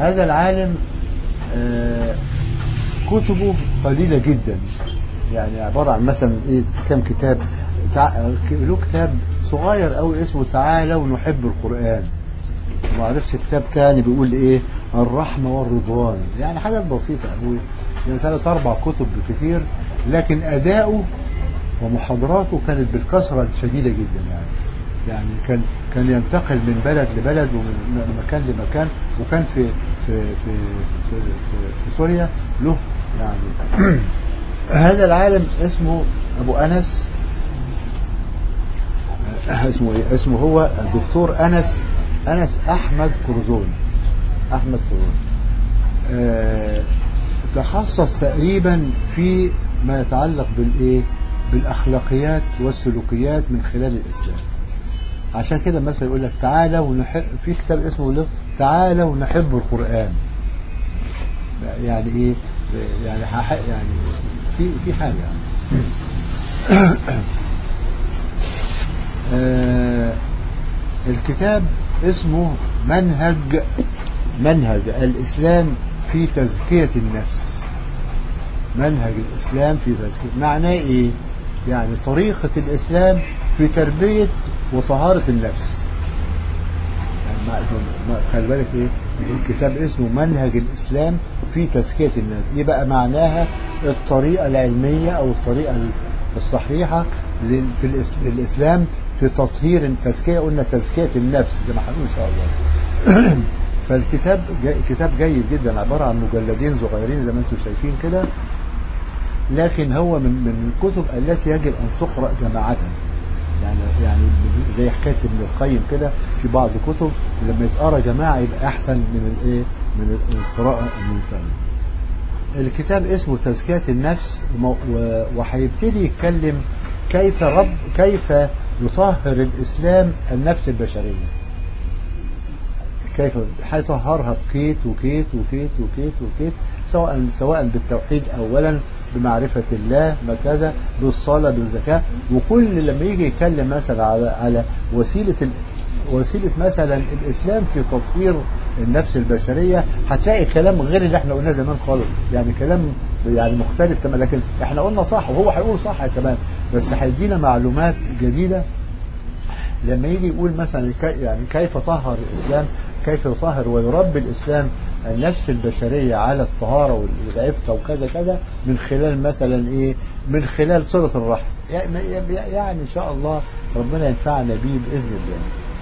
هذا العالم آه، كتبه قليلة جدا يعني عبارة عن مثلا ايه كم كتاب تع... له كتاب صغير قوي اسمه تعالوا نحب القرآن ما عرفش كتاب تاني بيقول ايه الرحمة والرضوان يعني حاجات بسيطة قوي يعني ثلاث اربع كتب بكثير لكن اداؤه ومحاضراته كانت بالكثرة الشديدة جدا يعني يعني كان كان ينتقل من بلد لبلد ومن مكان لمكان وكان في في في في, في, في سوريا له يعني هذا العالم اسمه ابو انس آه، اسمه ايه اسمه هو الدكتور انس انس احمد كرزون احمد كرزون آه، تخصص تقريبا في ما يتعلق بالايه بالاخلاقيات والسلوكيات من خلال الاسلام عشان كده مثلا يقول لك تعالى ونحب في كتاب اسمه له تعالى ونحب القرآن يعني ايه يعني حح يعني في في حاجة يعني. آه الكتاب اسمه منهج منهج الإسلام في تزكية النفس منهج الإسلام في تزكية معناه إيه يعني طريقة الإسلام في تربية وطهارة النفس يعني ما ما خلي بالك ايه الكتاب اسمه منهج الاسلام في تزكيه النفس يبقى معناها الطريقه العلميه او الطريقه الصحيحه لل- في الإس- الاسلام في تطهير التزكيه قلنا تزكيه النفس زي ما هنقول ان شاء الله فالكتاب جاي كتاب جيد جدا عباره عن مجلدين صغيرين زي ما انتم شايفين كده لكن هو من من الكتب التي يجب ان تقرا جماعه يعني يعني زي حكايه ابن القيم كده في بعض كتب لما يتقرا جماعه يبقى احسن من الايه من القراءه المنفرده. الكتاب اسمه تزكيه النفس ومو- و- وهيبتدي يتكلم كيف رب كيف يطهر الاسلام النفس البشريه. كيف هيطهرها بكيت وكيت وكيت وكيت وكيت سواء سواء بالتوحيد اولا بمعرفه الله ما كذا بالصلاه بالزكاه وكل لما يجي يتكلم مثلا على على وسيله ال- وسيله مثلا الاسلام في تطهير النفس البشريه هتلاقي كلام غير اللي احنا قلناه زمان خالص يعني كلام يعني مختلف تماما لكن احنا قلنا صح وهو هيقول صح كمان بس هيدينا معلومات جديده لما يجي يقول مثلا كي- يعني كيف طهر الإسلام كيف يطهر ويربي الإسلام النفس البشرية على الطهارة والعفة وكذا كذا من خلال مثلا إيه من خلال صلة الرحم يعني يعني إن شاء الله ربنا ينفعنا بيه بإذن الله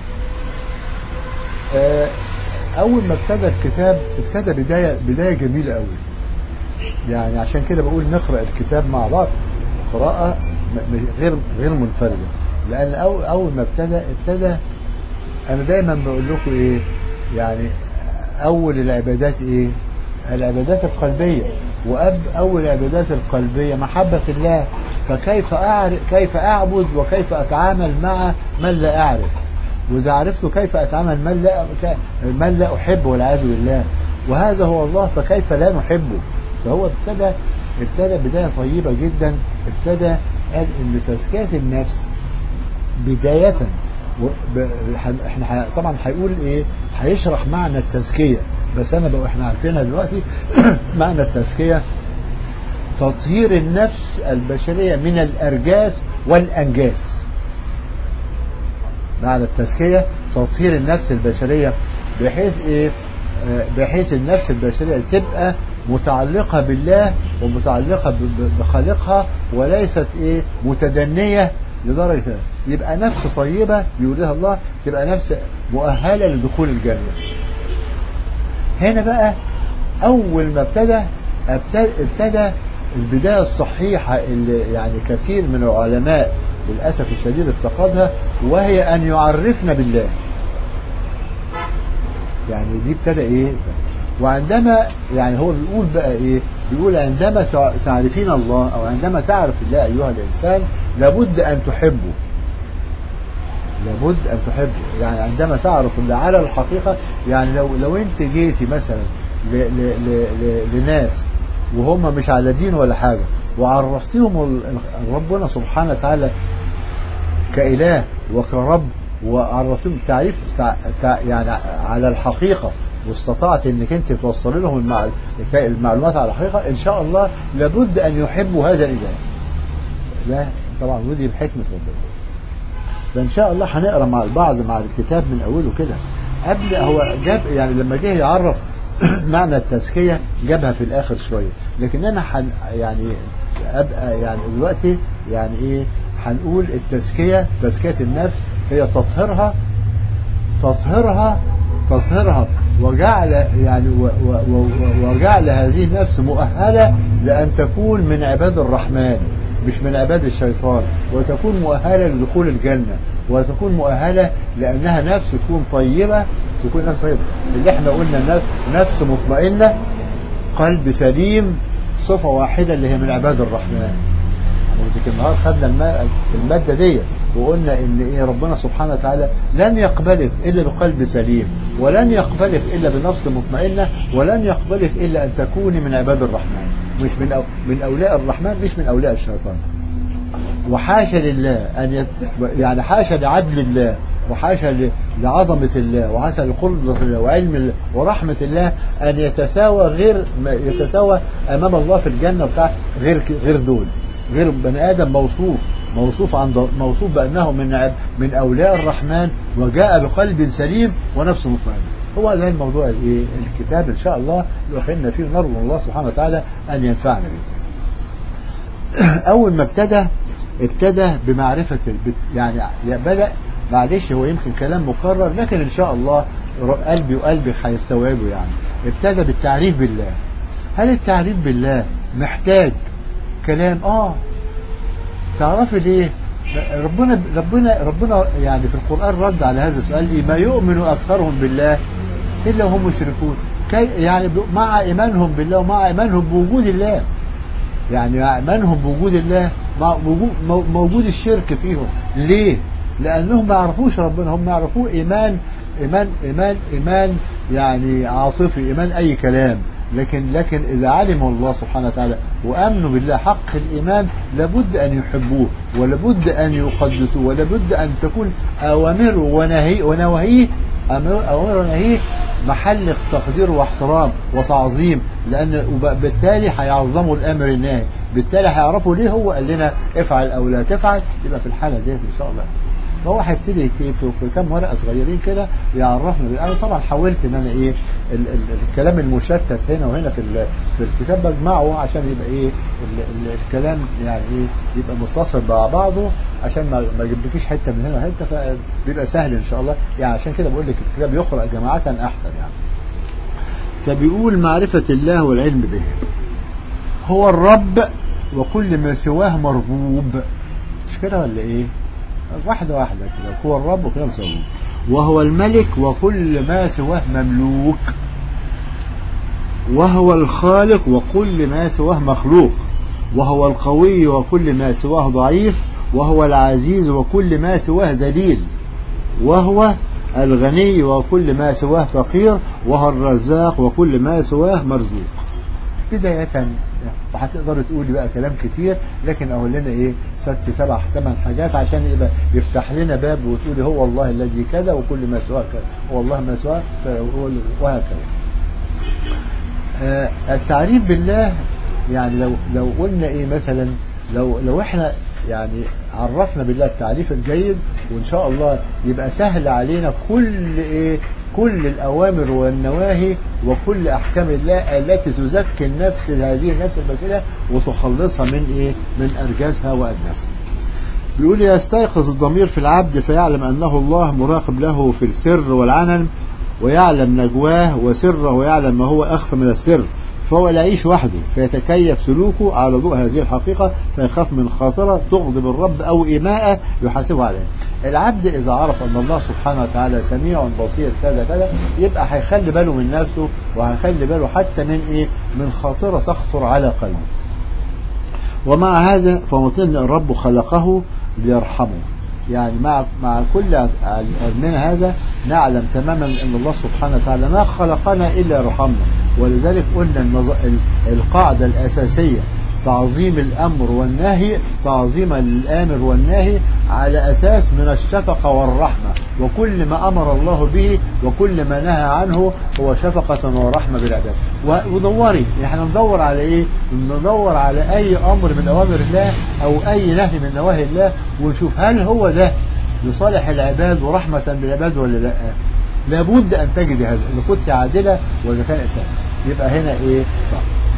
آه، أول ما ابتدى الكتاب ابتدى بداية بداية جميلة قوي يعني عشان كده بقول نقرأ الكتاب مع بعض قراءة م- م- غير غير منفردة لأن أول, أول ما ابتدى ابتدى أنا دايما بقول لكم إيه يعني أول العبادات إيه العبادات القلبية وأب أول العبادات القلبية محبة الله فكيف أعرف كيف أعبد وكيف أتعامل مع من لا أعرف وإذا عرفت كيف أتعامل من لا من لا أحبه والعياذ بالله وهذا هو الله فكيف لا نحبه فهو ابتدى ابتدى بداية طيبة جدا ابتدى قال إن تزكية النفس بداية و- ب- ح- احنا ح- طبعا هيقول ايه هيشرح معنى التزكية بس انا بقى احنا عارفينها دلوقتي معنى التزكية تطهير النفس البشرية من الأرجاس والأنجاس معنى التزكية تطهير النفس البشرية بحيث ايه آه، بحيث النفس البشرية تبقى متعلقة بالله ومتعلقة ب- ب- بخالقها وليست ايه متدنية لدرجة يبقى نفس طيبة بيقولها الله تبقى نفس مؤهلة لدخول الجنة هنا بقى أول ما ابتدى ابتدى, ابتدى البداية الصحيحة اللي يعني كثير من العلماء للأسف الشديد افتقدها وهي أن يعرفنا بالله يعني دي ابتدى ايه وعندما يعني هو بيقول بقى ايه بيقول عندما تع- تعرفين الله او عندما تعرف الله ايها الانسان لابد ان تحبه لابد ان تحبه يعني عندما تعرف الله على الحقيقه يعني لو لو انت جيتي مثلا ل ل ل ل لناس وهم مش على دين ولا حاجه وعرفتيهم ال- ال- ربنا سبحانه وتعالى كإله وكرب وعرفتهم تعريف تع... تع... يعني على الحقيقة واستطعت انك انت توصل لهم المع... المعلومات على الحقيقه ان شاء الله لابد ان يحبوا هذا الاله لا طبعا ودي بحكمه ربنا فان شاء الله هنقرا مع البعض مع الكتاب من اوله كده قبل هو جاب يعني لما جه يعرف معنى التزكيه جابها في الاخر شويه لكن انا حن يعني ابقى يعني دلوقتي يعني ايه هنقول التزكيه تزكيه النفس هي تطهيرها تطهيرها تطهيرها وجعل يعني و و و وجعل هذه النفس مؤهله لان تكون من عباد الرحمن مش من عباد الشيطان وتكون مؤهلة لدخول الجنة وتكون مؤهلة لأنها نفس تكون طيبة تكون نفس طيبة اللي احنا قلنا نفس مطمئنة قلب سليم صفة واحدة اللي هي من عباد الرحمن وديك النهار خدنا المادة دي وقلنا ان ايه ربنا سبحانه وتعالى لن يقبلك الا بقلب سليم ولن يقبلك الا بنفس مطمئنة ولن يقبلك الا ان تكوني من عباد الرحمن مش من أو من اولياء الرحمن مش من اولياء الشيطان وحاشا لله ان يت... يعني حاشا لعدل الله وحاشا لعظمة الله وحاشا لقدرة الله وعلم الله ورحمة الله أن يتساوى غير يتساوى أمام الله في الجنة بتاع غير غير دول غير بني آدم موصوف موصوف عند موصوف بأنه من من أولياء الرحمن وجاء بقلب سليم ونفس مطمئنة هو ده الموضوع الايه الكتاب ان شاء الله يوحنا فيه نرجو الله سبحانه وتعالى ان ينفعنا به اول ما ابتدى ابتدى بمعرفة يعني بدأ معلش هو يمكن كلام مكرر لكن ان شاء الله قلبي وقلبك هيستوعبوا يعني ابتدى بالتعريف بالله هل التعريف بالله محتاج كلام اه تعرفي ليه ربنا ربنا ربنا يعني في القرآن رد على هذا السؤال لي ما يؤمن أكثرهم بالله إلا هم مشركون كي يعني مع إيمانهم بالله ومع إيمانهم بوجود الله يعني مع إيمانهم بوجود الله مع وجود موجود الشرك فيهم ليه؟ لأنهم ما يعرفوش ربنا هم يعرفوه إيمان إيمان إيمان إيمان يعني عاطفي إيمان أي كلام لكن لكن إذا علموا الله سبحانه وتعالى وآمنوا بالله حق الإيمان لابد أن يحبوه ولابد أن يقدسوه ولابد أن تكون أوامره ونهي ونواهيه أوامره ونهيه محل تقدير واحترام وتعظيم لأن بالتالي هيعظموا الأمر الناهي بالتالي هيعرفوا ليه هو قال لنا افعل أو لا تفعل يبقى في الحالة ديت إن شاء الله فهو هيبتدي في, في كام ورقه صغيرين كده يعرفنا انا طبعا حاولت ان انا ايه ال ال الكلام المشتت هنا وهنا في في الكتاب بجمعه عشان يبقى ايه ال ال الكلام يعني ايه يبقى متصل مع بعضه عشان ما ما اجيبلكيش حته من هنا وحته فبيبقى سهل ان شاء الله يعني عشان كده بقول لك الكتاب يقرا جماعه احسن يعني فبيقول معرفه الله والعلم به هو الرب وكل ما سواه مربوب مش كده ولا ايه واحدة واحدة كده هو الرب وكده مسوي وهو الملك وكل ما سواه مملوك وهو الخالق وكل ما سواه مخلوق وهو القوي وكل ما سواه ضعيف وهو العزيز وكل ما سواه ذليل وهو الغني وكل ما سواه فقير وهو الرزاق وكل ما سواه مرزوق بداية وهتقدر تقولي بقى كلام كتير لكن اقول لنا ايه ست سبع ثمان حاجات عشان يبقى يفتح لنا باب وتقولي هو الله الذي كذا وكل ما سواه كذا هو الله ما سواه وهكذا آه التعريف بالله يعني لو لو قلنا ايه مثلا لو لو احنا يعني عرفنا بالله التعريف الجيد وان شاء الله يبقى سهل علينا كل ايه كل الأوامر والنواهي وكل أحكام الله التي تزكي النفس هذه النفس البشرية وتخلصها من إيه؟ من أرجازها وأدناسها. بيقول يستيقظ الضمير في العبد فيعلم أنه الله مراقب له في السر والعلن ويعلم نجواه وسره ويعلم ما هو أخفى من السر فهو لا يعيش وحده فيتكيف سلوكه على ضوء هذه الحقيقة فيخاف من خاطرة تغضب الرب أو إيماءة يحاسبه عليها العبد إذا عرف أن الله سبحانه وتعالى سميع بصير كذا كذا يبقى هيخلي باله من نفسه وهيخلي باله حتى من إيه من خاطرة تخطر على قلبه ومع هذا فمطلن الرب خلقه ليرحمه يعني مع مع كل علمنا هذا نعلم تماما ان الله سبحانه وتعالى ما خلقنا الا يرحمنا ولذلك قلنا القاعده الاساسيه تعظيم الأمر والنهي تعظيما للآمر والنهي على أساس من الشفقة والرحمة وكل ما أمر الله به وكل ما نهى عنه هو شفقة ورحمة بالعباد ودوري احنا ندور على ايه ندور على اي امر من اوامر الله او اي نهي من نواهي الله ونشوف هل هو ده لصالح العباد ورحمة بالعباد ولا لا لابد ان تجد هذا اذا كنت عادلة ولا كان اساء يبقى هنا ايه صح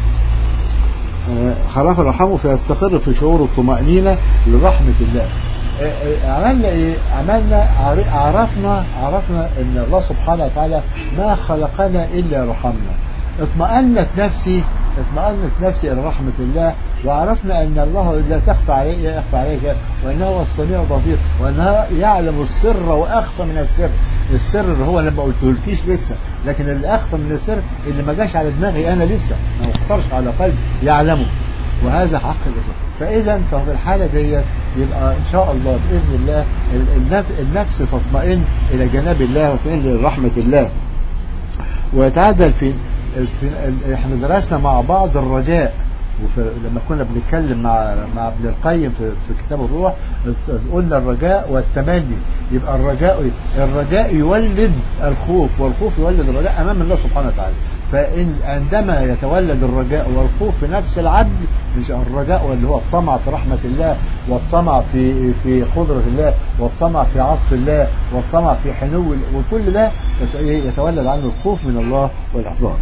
خلاف الرحمه فيستقر في شعور الطمأنينة لرحمة الله عملنا ايه عملنا عرفنا عرفنا ان الله سبحانه وتعالى ما خلقنا الا رحمنا اطمأنت نفسي اطمأنت نفسي إلى رحمة الله وعرفنا أن الله لا تخفى عليه يخفى عليك وأنه هو السميع البصير وأنه يعلم السر وأخفى من السر السر اللي هو لما قلتهولكيش لسه لكن اللي أخفى من السر اللي ما جاش على دماغي أنا لسه ما اخترش على قلبي يعلمه وهذا حق الإسلام فإذا ففي الحالة ديت يبقى إن شاء الله بإذن الله النفس, النفس تطمئن إلى جناب الله وتطمئن إلى رحمة الله ويتعدل في احنا درسنا مع بعض الرجاء لما كنا بنتكلم مع مع ابن القيم في, في كتاب الروح قلنا الرجاء والتمني يبقى الرجاء الرجاء يولد الخوف والخوف يولد الرجاء امام الله سبحانه وتعالى فعندما يتولد الرجاء والخوف في نفس العبد مش الرجاء اللي هو الطمع في رحمة الله والطمع في في قدرة الله والطمع في عطف الله والطمع في حنو وكل ده يتولد عنه الخوف من الله والإحضار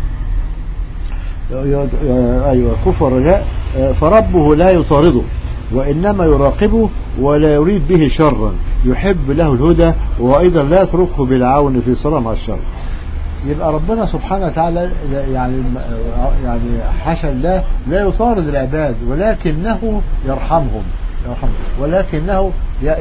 أيوة الخوف والرجاء فربه لا يطارده وإنما يراقبه ولا يريد به شرا يحب له الهدى وأيضا لا يتركه بالعون في صلاة مع الشر يبقى ربنا سبحانه وتعالى يعني يعني حاشا الله لا يطارد العباد ولكنه يرحمهم يرحمهم ولكنه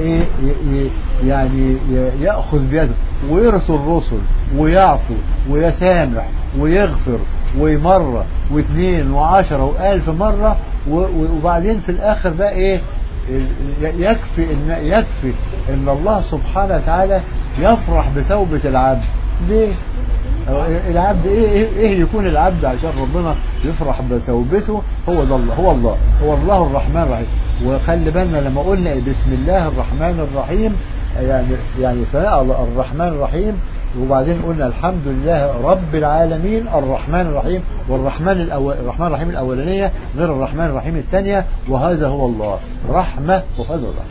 يعني يأخذ بيده ويرسل الرسل ويعفو ويسامح ويغفر ومرة واثنين وعشرة وألف مرة وبعدين في الآخر بقى إيه يكفي إن يكفي إن الله سبحانه وتعالى يفرح بتوبة العبد ليه؟ العبد ايه, ايه, إيه يكون العبد عشان ربنا يفرح بتوبته هو ده الله هو الله هو الله الرحمن الرحيم وخلي بالنا لما قلنا بسم الله الرحمن الرحيم يعني يعني ثناء الرحمن الرحيم وبعدين قلنا الحمد لله رب العالمين الرحمن الرحيم والرحمن الأول الرحمن الرحيم الأولانية غير الرحمن الرحيم الثانية وهذا هو الله رحمة وفضل الله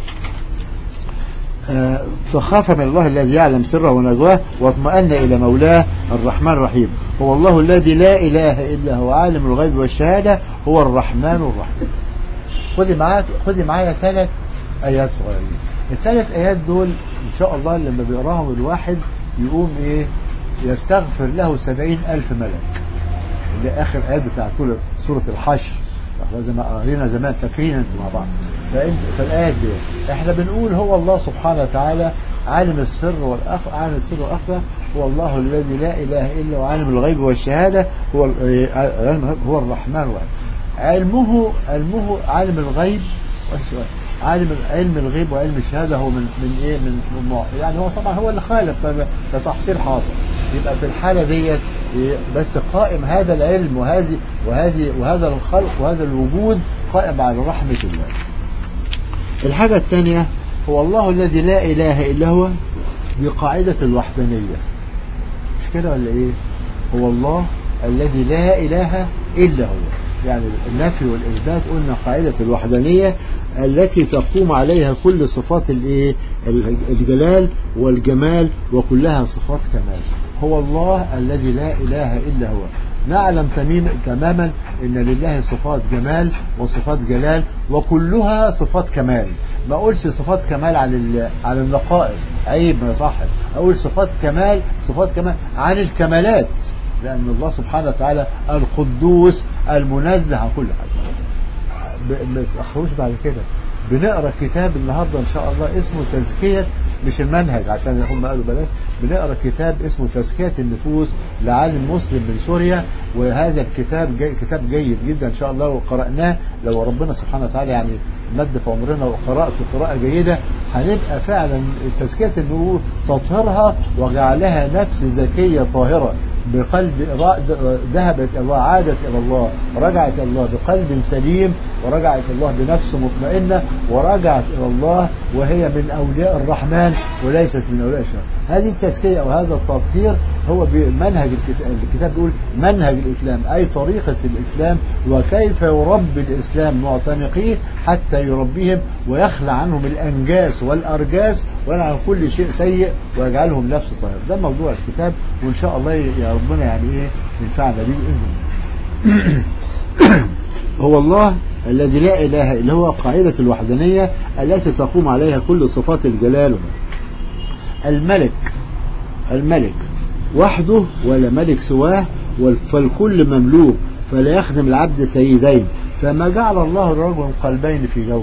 فخاف من الله الذي يعلم سره ونجواه واطمأن إلى مولاه الرحمن الرحيم هو الله الذي لا إله إلا هو عالم الغيب والشهادة هو الرحمن الرحيم خدي معاك خدي معايا ثلاث آيات صغيرين الثلاث آيات دول إن شاء الله لما بيقراهم الواحد يقوم إيه يستغفر له سبعين ألف ملك اللي آخر آيات بتاعت سورة الحشر زي ما قرينا زمان فاكرين انتوا مع بعض فانت فالايات دي احنا بنقول هو الله سبحانه وتعالى عالم السر والاخ عالم السر والاخفى هو الله الذي لا اله الا هو عالم الغيب والشهاده هو هو الرحمن الرحيم علمه علمه عالم الغيب عالم علم الغيب وعلم الشهاده هو من من ايه من, من يعني هو طبعا هو اللي خالق ده تحصيل حاصل يبقى في الحاله ديت بس قائم هذا العلم وهذه وهذه وهذا الخلق وهذا الوجود قائم على رحمه الله. الحاجه الثانيه هو الله الذي لا اله الا هو بقاعده الوحدانيه. مش كده ولا ايه؟ هو الله الذي لا اله الا هو. يعني النفي والإثبات قلنا قاعدة الوحدانية التي تقوم عليها كل صفات الايه الجلال والجمال وكلها صفات كمال هو الله الذي لا إله إلا هو نعلم تماما ان لله صفات جمال وصفات جلال وكلها صفات كمال ما اقولش صفات كمال على على النقائص عيب ما صح اقول صفات كمال صفات كمال عن الكمالات لأن الله سبحانه وتعالى القدوس المنزه عن كل حاجة ب- ما تأخروش بعد كده بنقرا كتاب النهارده ان شاء الله اسمه تزكيه مش المنهج عشان هم قالوا بلاش بنقرا كتاب اسمه تزكيه النفوس لعالم مسلم من سوريا وهذا الكتاب جاي كتاب جيد جدا ان شاء الله وقراناه لو ربنا سبحانه وتعالى يعني مد في عمرنا وقراته قراءه جيده هنبقى فعلا تزكيه النفوس تطهيرها وجعلها نفس زكيه طاهره بقلب را- ذهبت إلى الله عادت إلى الله رجعت إلى الله بقلب سليم ورجعت إلى الله بنفس مطمئنة ورجعت إلى الله وهي من أولياء الرحمن وليست من أولياء الشيطان هذه التزكية أو هذا التطهير هو منهج الكتاب, الكتاب بيقول منهج الإسلام أي طريقة الإسلام وكيف يربي الإسلام معتنقيه حتى يربيهم ويخلع عنهم الأنجاس والأرجاس وينعم كل شيء سيء ويجعلهم نفس طاهر ده موضوع الكتاب وإن شاء الله يا ربنا يعني إيه ينفعنا بيه بإذن الله هو الله الذي لا إله إلا هو قاعدة الوحدانية التي تقوم عليها كل صفات الجلال الملك الملك وحده ولا ملك سواه فالكل مملوك فلا يخدم العبد سيدين فما جعل الله الرجل قلبين في جوفه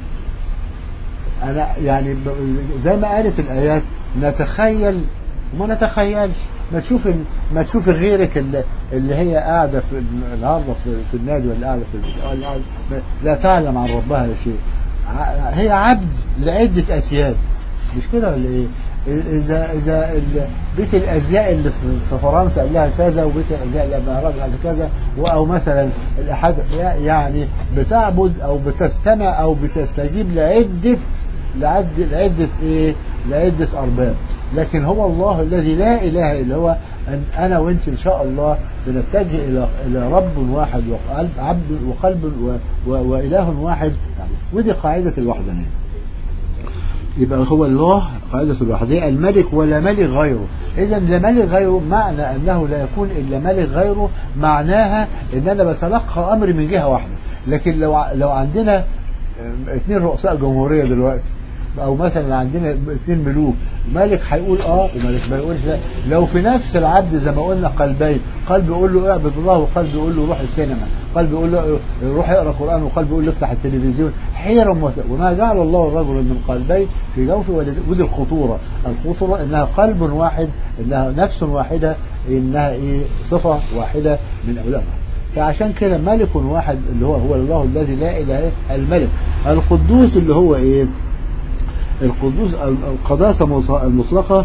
أنا يعني زي ما قالت الآيات نتخيل وما نتخيلش ما تشوف ما تشوف غيرك اللي, اللي هي قاعده في النهارده في, في النادي ولا قاعده في ولا قاعدة لا تعلم عن ربها شيء هي عبد لعده اسياد مش كده ولا ايه؟ اذا اذا بيت الازياء اللي في فرنسا قال لها كذا وبيت الازياء اللي المهرجان قال كذا او مثلا الاحد يعني بتعبد او بتستمع او بتستجيب لعده لعدة لعدة ايه لعدة ارباب لكن هو الله الذي لا اله الا هو ان انا وانت ان شاء الله بنتجه الى الى رب واحد وقلب عبد وقلب و و واله واحد يعني ودي قاعدة الوحدانية يبقى هو الله قاعدة الوحدانية الملك ولا ملك غيره إذا لا ملك غيره معنى أنه لا يكون إلا ملك غيره معناها أن أنا بتلقى أمر من جهة واحدة لكن لو لو عندنا اثنين رؤساء جمهورية دلوقتي او مثلا عندنا اثنين ملوك ملك هيقول اه وملك ما يقولش لا لو في نفس العبد زي ما قلنا قلبين قلب يقول له اعبد الله وقلب يقول له روح السينما قلب يقول له روح اقرا قران وقلب يقول له افتح التلفزيون حيرا وما جعل الله الرجل من قلبين في جوفه ودي الخطوره الخطوره انها قلب واحد انها نفس واحده انها ايه صفه واحده من اولادها فعشان كده ملك واحد اللي هو هو الله الذي لا اله الا الملك القدوس اللي هو ايه القدوس القداسة المطلقة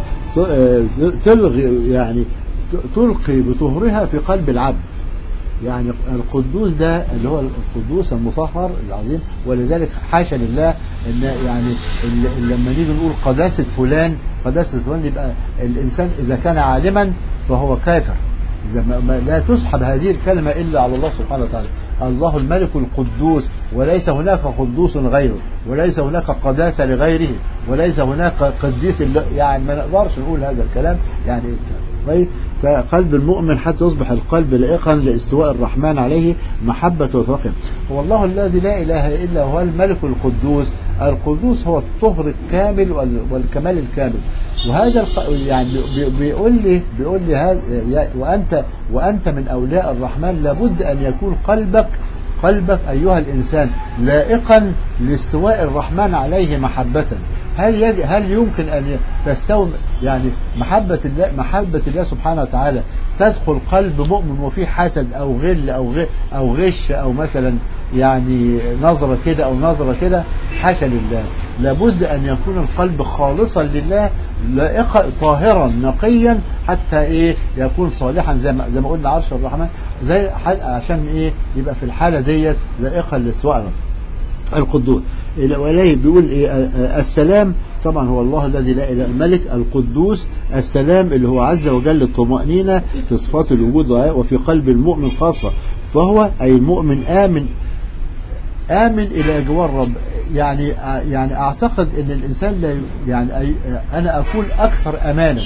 تلغي يعني تلقي بطهرها في قلب العبد يعني القدوس ده اللي هو القدوس المطهر العظيم ولذلك حاشا لله ان يعني لما نيجي نقول قداسة فلان قداسة فلان يبقى الانسان اذا كان عالما فهو كافر لا تسحب هذه الكلمة إلا على الله سبحانه وتعالى الله الملك القدوس وليس هناك قدوس غيره وليس هناك قداسة لغيره وليس هناك قديس يعني ما نقدرش نقول هذا الكلام يعني طيب فقلب المؤمن حتى يصبح القلب لائقا لاستواء الرحمن عليه محبة وترقب هو الله الذي لا إله إلا هو الملك القدوس القدوس هو الطهر الكامل والكمال الكامل وهذا يعني بيقول لي بيقول لي هذا وأنت وأنت من أولياء الرحمن لابد أن يكون قلبك قلبك أيها الإنسان لائقا لاستواء الرحمن عليه محبة هل يجي هل يمكن أن تستوي يعني محبة الله محبة الله سبحانه وتعالى تدخل قلب مؤمن وفيه حسد أو غل أو غ أو غش أو مثلا يعني نظرة كده أو نظرة كده حاشا لله لابد أن يكون القلب خالصا لله لائقا طاهرا نقيا حتى إيه يكون صالحا زي ما زي ما قلنا عرش الرحمن زي عشان إيه يبقى في الحالة ديت لائقا لاستواء القدوس وإليه بيقول إيه السلام طبعا هو الله الذي لا إله الملك القدوس السلام اللي هو عز وجل الطمأنينة في صفات الوجود وفي قلب المؤمن خاصة فهو أي المؤمن آمن آمن إلى جوار رب يعني يعني أعتقد أن الإنسان لا يعني أنا أكون أكثر أمانا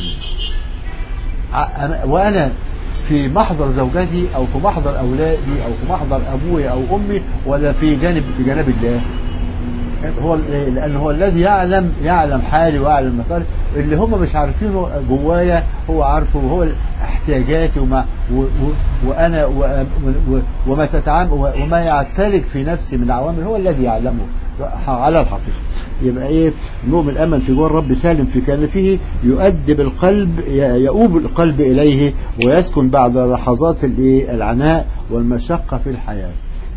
وأنا في محضر زوجتي أو في محضر أولادي أو في محضر أبوي أو أمي ولا في جانب في جانب الله هو لأن هو الذي يعلم يعلم حالي ويعلم مكاني اللي هم مش عارفينه جوايا هو عارفه وهو احتياجاتي وما و و وانا و و وما تتعامل وما يعتلق في نفسي من عوامل هو الذي يعلمه على الحقيقه يبقى ايه المؤمن الامل في جوار الرب سالم في كنفه يؤدب القلب يؤوب القلب اليه ويسكن بعد لحظات الايه العناء والمشقه في الحياه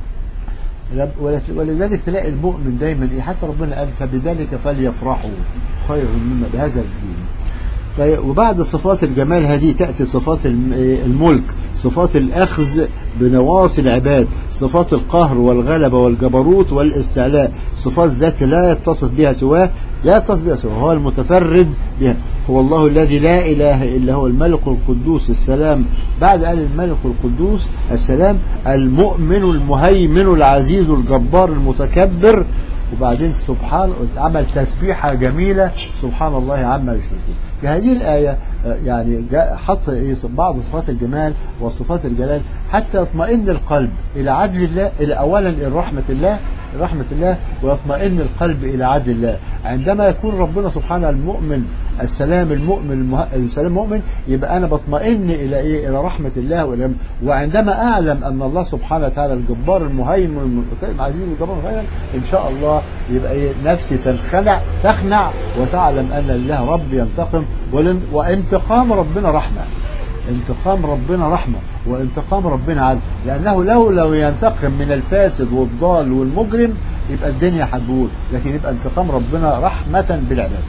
ولذلك تلاقي المؤمن دايما إيه حتى ربنا قال فبذلك فليفرحوا خير مما بهذا الدين وبعد صفات الجمال هذه تأتي صفات الملك صفات الأخذ بنواصي العباد صفات القهر والغلبة والجبروت والاستعلاء صفات ذات لا يتصف بها سواه لا يتصف بها سواه هو المتفرد بها هو الله الذي لا إله إلا هو الملك القدوس السلام بعد قال الملك القدوس السلام المؤمن المهيمن العزيز الجبار المتكبر وبعدين سبحان عمل تسبيحة جميلة سبحان الله عما يشركون في هذه الآية يعني حط بعض صفات الجمال وصفات الجلال حتى يطمئن القلب إلى عدل الله إلى أولا إلى رحمة الله رحمة الله ويطمئن القلب إلى عدل الله عندما يكون ربنا سبحانه المؤمن السلام المؤمن المه... السلام المؤمن يبقى أنا بطمئن إلى إيه إلى رحمة الله وإلى... وعندما أعلم أن الله سبحانه وتعالى الجبار المهيمن العزيز الجبار المهيمن إن شاء الله يبقى إيه نفسي تنخلع تخنع وتعلم أن الله رب ينتقم وانتقام ربنا رحمة انتقام ربنا رحمة وانتقام ربنا عدل لأنه لو لو ينتقم من الفاسد والضال والمجرم يبقى الدنيا هتبول لكن يبقى انتقام ربنا رحمة بالعباد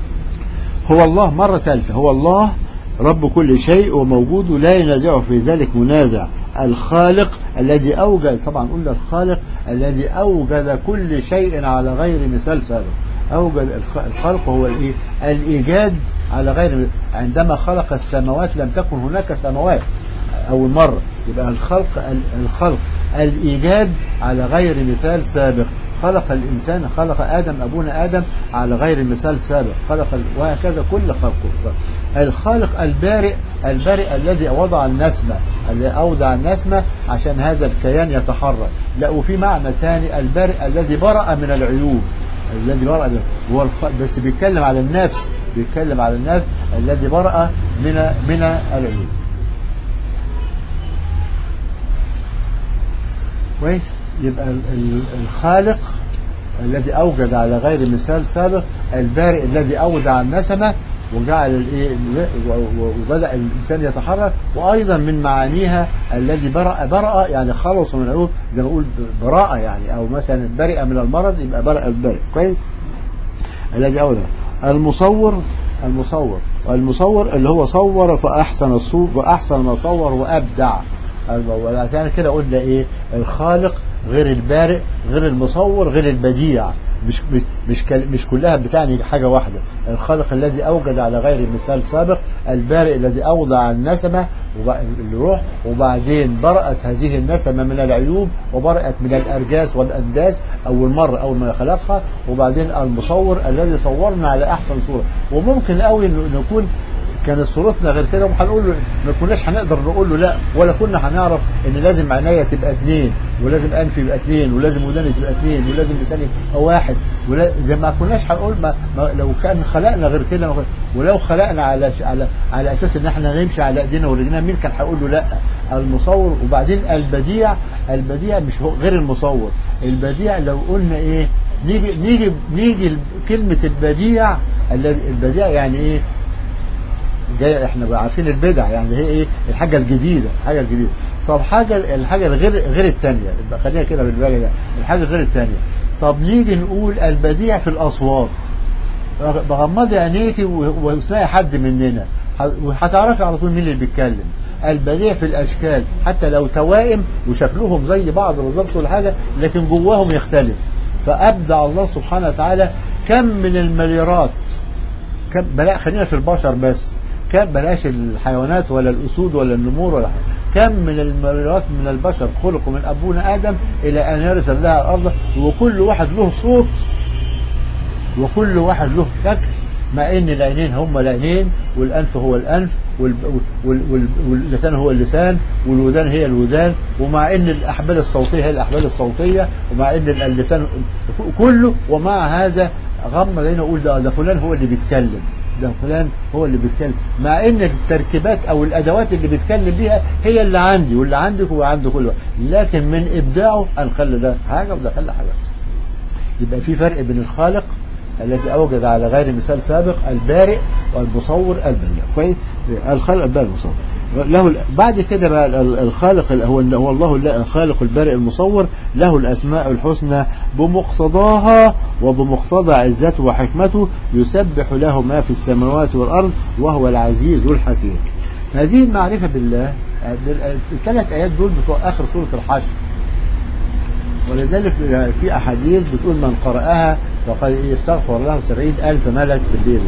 هو الله مرة ثالثة هو الله رب كل شيء وموجود لا ينازعه في ذلك منازع الخالق الذي أوجد طبعا قلنا الخالق الذي أوجد كل شيء على غير مثال سابق أوجد الخلق هو الإيه؟ الإيجاد على غير عندما خلق السماوات لم تكن هناك سماوات أول مرة يبقى الخلق الخلق الإيجاد على غير مثال سابق خلق الإنسان خلق آدم أبونا آدم على غير مثال سابق خلق وهكذا كل خلقه الخالق البارئ البارئ الذي وضع النسمة الذي أودع النسمة عشان هذا الكيان يتحرك لا وفي معنى ثاني البارئ الذي برأ من العيوب الذي برأ هو الخ... بس بيتكلم على النفس بيتكلم على النفس الذي برأ من من العيوب كويس يبقى الخالق الذي أوجد على غير مثال سابق البارئ الذي أودع النسمة وجعل الايه وبدا الانسان يتحرك وايضا من معانيها الذي برأ برأ يعني خلص من العيوب زي ما نقول براءه يعني او مثلا برئ من المرض يبقى برئ البرئ كويس الذي اودع المصور المصور والمصور اللي هو صور فاحسن الصور واحسن ما صور وابدع عشان كده قلنا ايه الخالق غير البارئ غير المصور غير البديع مش مش مش كلها بتعني حاجة واحدة الخالق الذي أوجد على غير مثال سابق البارئ الذي أوضع النسمة الروح وبعدين برأت هذه النسمة من العيوب وبرأت من الأرجاس والأنداس أول مرة أول ما خلقها وبعدين المصور الذي صورنا على أحسن صورة وممكن قوي نكون كانت صورتنا غير كده وهنقول له ما كناش هنقدر نقول له لا ولا كنا هنعرف ان لازم عينيا تبقى اثنين ولازم انفي يبقى اثنين ولازم وداني تبقى اثنين ولازم لساني يبقى واحد ولا ما كناش هنقول ما, ما لو كان خلقنا غير كده ولو خلقنا على على على اساس ان احنا نمشي على ايدينا ورجلنا مين كان هيقول له لا المصور وبعدين البديع البديع مش هو غير المصور البديع لو قلنا ايه نيجي نيجي نيجي كلمه البديع الذي البديع يعني ايه جاي احنا عارفين البدع يعني هي ايه الحاجه الجديده الحاجه الجديده طب حاجه الحاجه الغير غير الثانيه يبقى خلينا كده بالبالي ده الحاجه غير الثانيه طب نيجي نقول البديع في الاصوات بغمضي عينيكي واسمعي حد مننا وهتعرفي على طول مين اللي بيتكلم البديع في الاشكال حتى لو توائم وشكلهم زي بعض بالظبط ولا حاجه لكن جواهم يختلف فابدع الله سبحانه وتعالى كم من المليارات كم بلا خلينا في البشر بس كم بلاش الحيوانات ولا الأسود ولا النمور ولا حاجة. كم من المليارات من البشر خلقوا من أبونا آدم إلى أن يرث الله الأرض وكل واحد له صوت وكل واحد له شكل مع ان العينين هم العينين والانف هو الانف واللسان هو اللسان والودان هي الودان ومع ان الاحبال الصوتيه هي الاحبال الصوتيه ومع ان اللسان كله ومع هذا غمض عينه يقول ده ده فلان هو اللي بيتكلم ده فلان هو اللي بيتكلم مع ان التركيبات او الادوات اللي بيتكلم بيها هي اللي عندي واللي عندك هو عنده كل واحد لكن من ابداعه ان خلى ده حاجه وده خلى حاجه يبقى في فرق بين الخالق الذي اوجد على غير مثال سابق البارئ والمصور البديع كويس الخالق البارئ المصور له بعد كده بقى الخالق هو هو الله الخالق البارئ المصور له الاسماء الحسنى بمقتضاها وبمقتضى عزته وحكمته يسبح له ما في السماوات والارض وهو العزيز الحكيم هذه المعرفه بالله الثلاث ايات دول بتوع اخر سوره الحشر ولذلك في احاديث بتقول من قرأها فقد يستغفر له سبعين ألف ملك بالليل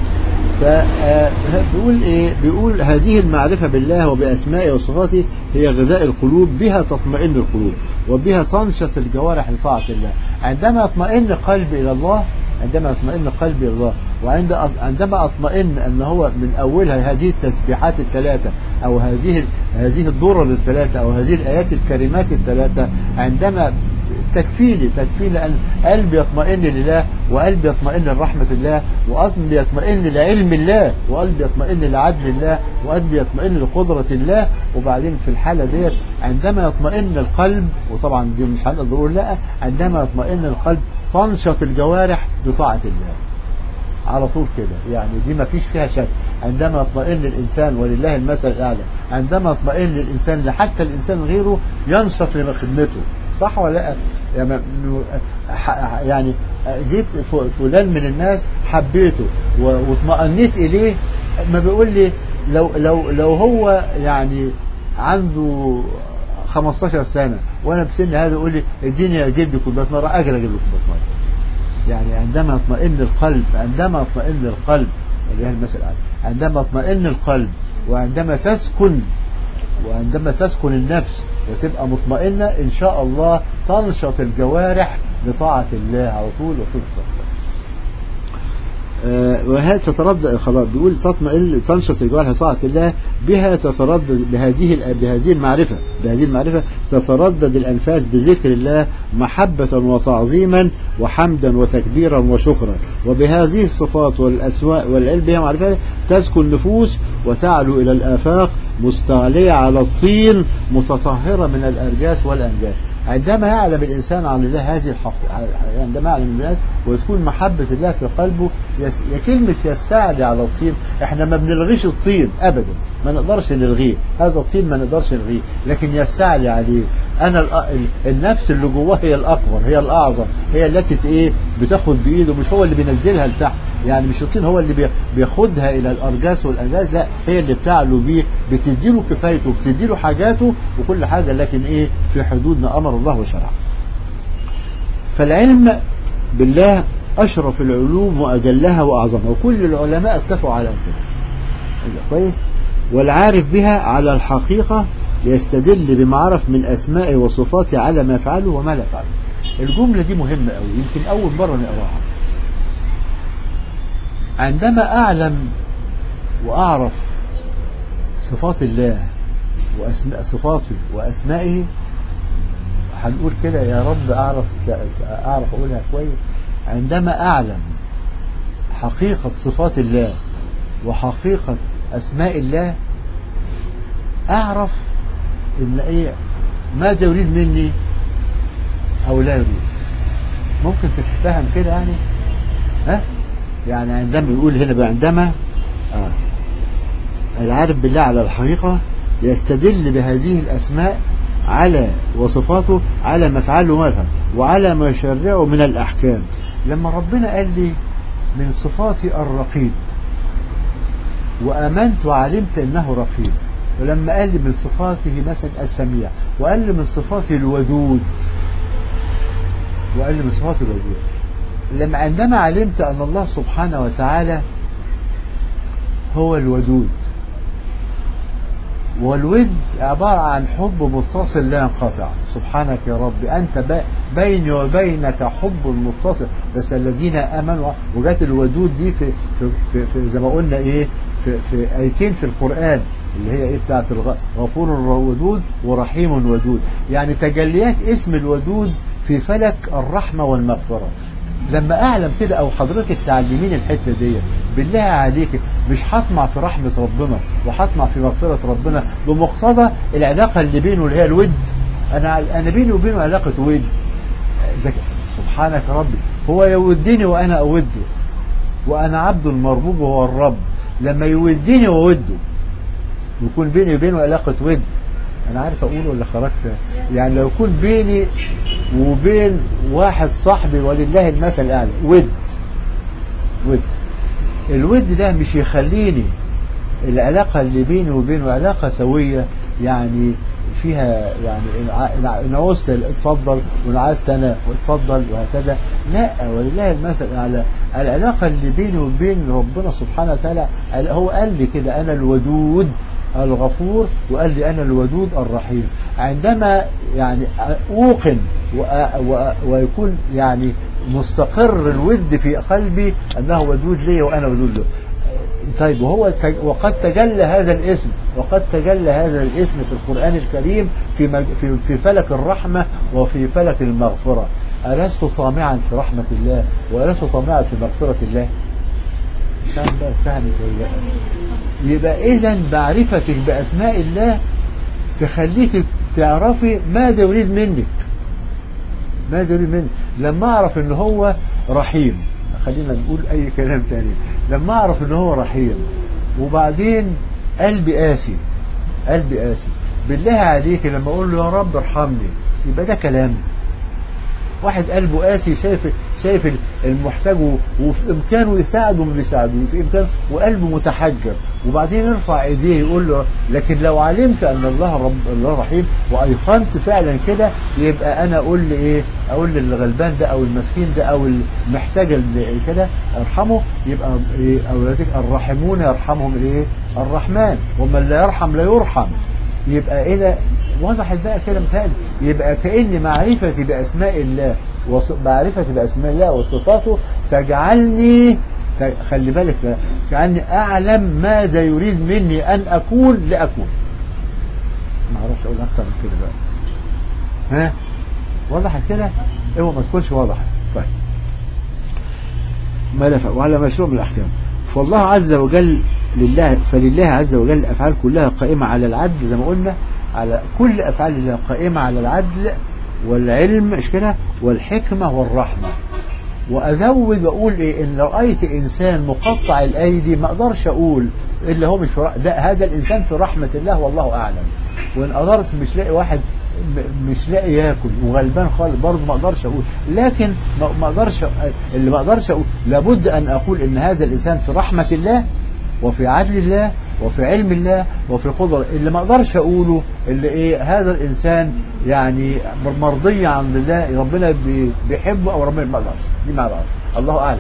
فبيقول إيه بيقول هذه المعرفة بالله وبأسمائه وصفاته هي غذاء القلوب بها تطمئن القلوب وبها تنشط الجوارح لطاعة الله عندما اطمئن قلبي إلى الله عندما اطمئن قلبي إلى الله وعند عندما اطمئن ان هو من اولها هذه التسبيحات الثلاثه او هذه هذه الدور الثلاثه او هذه الايات الكريمات الثلاثه عندما تكفيني تكفيني أن قلبي يطمئن لله وقلبي يطمئن لرحمة الله وقلبي يطمئن لعلم الله وقلبي يطمئن لعدل الله وقلبي يطمئن لقدرة الله وبعدين في الحالة ديت عندما يطمئن القلب وطبعا دي مش هنقدر نقول لا عندما يطمئن القلب تنشط الجوارح بطاعة الله على طول كده يعني دي ما فيش فيها شك عندما يطمئن الإنسان ولله المثل الأعلى عندما يطمئن الإنسان حتى الإنسان غيره ينشط لخدمته صح ولا لا يعني جيت فلان من الناس حبيته واطمأنيت إليه ما بيقول لي لو لو لو هو يعني عنده 15 سنة وأنا بسن هذا يقول لي اديني يا جدي كوباية مرة أجل أجيب له كوباية مرة يعني عندما يطمئن القلب عندما يطمئن القلب ولله المثل الأعلى عندما يطمئن القلب وعندما تسكن وعندما تسكن النفس وتبقى مطمئنة إن شاء الله تنشط الجوارح لطاعة الله على طول وتبقى آه وهذا تتردد خلاص بيقول تطمئن تنشط الجوارح لطاعة الله بها تتردد بهذه بهذه المعرفة بهذه المعرفة تتردد الأنفاس بذكر الله محبة وتعظيما وحمدا وتكبيرا وشكرا وبهذه الصفات والأسماء والعلم بها معرفة تزكو النفوس وتعلو إلى الآفاق مستعلية على الطين متطهرة من الأرجاس والأنجاس عندما يعلم الإنسان عن الله هذه الحق عندما يعلم الله وتكون محبة الله في قلبه يس... كلمة يستعلي على الطين احنا ما بنلغيش الطين أبدا ما نقدرش نلغيه هذا الطين ما نقدرش نلغيه لكن يستعلي عليه أنا ال... النفس اللي جواه هي الأكبر هي الأعظم هي التي ايه بتاخد بإيده مش هو اللي بينزلها لتحت يعني مش الطين هو اللي بياخدها إلى الأرجاس والأنجاز لا هي اللي بتعلو بيه بتديله كفايته بتديله حاجاته وكل حاجة لكن إيه في حدود ما أمر الله وشرعه فالعلم بالله أشرف العلوم وأجلها وأعظمها وكل العلماء اتفقوا على كده كويس والعارف بها على الحقيقة يستدل بما عرف من أسمائه وصفاته على ما يفعله وما لا يفعله الجملة دي مهمة أوي يمكن أول مرة نقراها عندما أعلم وأعرف صفات الله وأسماء صفاته وأسمائه هنقول كده يا رب أعرف أعرف أقولها كويس عندما أعلم حقيقة صفات الله وحقيقة أسماء الله أعرف إن إيه ماذا يريد مني أو لا يريد ممكن تتفهم كده يعني ها يعني عندما يقول هنا بقى عندما آه العارف بالله على الحقيقة يستدل بهذه الأسماء على وصفاته على ما فعله وما يفعل وعلى ما يشرعه من الأحكام لما ربنا قال لي من صفاتي الرقيب وآمنت وعلمت أنه رقيب ولما قال لي من صفاته مثلا السميع وقال لي من صفاته الودود وقال لي من صفاته الودود لما عندما علمت أن الله سبحانه وتعالى هو الودود والود عبارة عن حب متصل لا ينقطع سبحانك يا رب أنت بيني وبينك حب متصل بس الذين آمنوا وجات الودود دي في, في, في, في زي ما قلنا إيه في, في آيتين في القرآن اللي هي إيه بتاعت غفور ودود ورحيم ودود يعني تجليات اسم الودود في فلك الرحمة والمغفرة لما اعلم كده او حضرتك تعلمين الحته دي بالله عليك مش هطمع في رحمه ربنا وهطمع في مغفره ربنا بمقتضى العلاقه اللي بينه اللي هي الود انا انا بيني وبينه علاقه ود زك... سبحانك ربي هو يودني وانا اوده وانا عبد مربوب وهو الرب لما يودني ووده يكون بيني وبينه علاقه ود انا عارف اقول ولا خرجت يعني لو يكون بيني وبين واحد صاحبي ولله المثل الاعلى ود ود الود ده مش يخليني العلاقة اللي بيني وبينه علاقة سوية يعني فيها يعني إن عوزت اتفضل وإن عايزت أنا اتفضل وهكذا لا ولله المثل الأعلى العلاقة اللي بيني وبين ربنا سبحانه وتعالى هو قال لي كده أنا الودود الغفور وقال لي أنا الودود الرحيم عندما يعني أوقن ويكون يعني مستقر الود في قلبي أنه ودود لي وأنا ودود له طيب وهو وقد تجلى هذا الاسم وقد تجلى هذا الاسم في القرآن الكريم في في في فلك الرحمة وفي فلك المغفرة ألست طامعا في رحمة الله وألست طامعا في مغفرة الله مش عارف بقى فهمت ولا يبقى إذا معرفتك بأسماء الله تخليك تعرفي ماذا يريد منك ماذا يريد منك لما أعرف إن هو رحيم خلينا نقول أي كلام تاني لما أعرف إن هو رحيم وبعدين قلبي قاسي قلبي قاسي بالله عليك لما أقول له يا رب ارحمني يبقى ده كلام واحد قلبه قاسي شايف شايف المحتاج وفي امكانه يساعده ما بيساعده في امكانه وقلبه متحجر وبعدين يرفع ايديه يقول له لكن لو علمت ان الله رب الله رحيم وايقنت فعلا كده يبقى انا اقول لي ايه اقول للغلبان ده او المسكين ده او المحتاج كده ارحمه يبقى إيه اولادك الراحمون يرحمهم الايه الرحمن ومن لا يرحم لا يرحم يبقى ايه وضحت بقى كده مثال يبقى كأن معرفتي بأسماء الله ومعرفتي بأسماء الله وصفاته تجعلني خلي بالك كأني أعلم ماذا يريد مني أن أكون لأكون ما أعرفش أقول أكثر من كده بقى ها وضحت كده اوعى ما تكونش وضحت طيب ما لفق وعلى مشروع من الأحكام فالله عز وجل لله فلله عز وجل الأفعال كلها قائمة على العدل زي ما قلنا على كل أفعال الله قائمة على العدل والعلم مش كده والحكمة والرحمة وأزود وأقول إيه إن رأيت إنسان مقطع الأيدي ما أقدرش أقول إلا هو مش في لا هذا الإنسان في رحمة الله والله أعلم وإن قدرت مش لاقي واحد مش لاقي ياكل وغلبان خالص برضه ما اقدرش اقول لكن ما اقدرش اللي ما اقدرش اقول لابد ان اقول ان هذا الانسان في رحمه الله وفي عدل الله وفي علم الله وفي قدرة اللي ما اقدرش اقوله اللي ايه هذا الانسان يعني مرضي عن الله ربنا بيحبه او ربنا ما اقدرش دي ما بعرف الله اعلم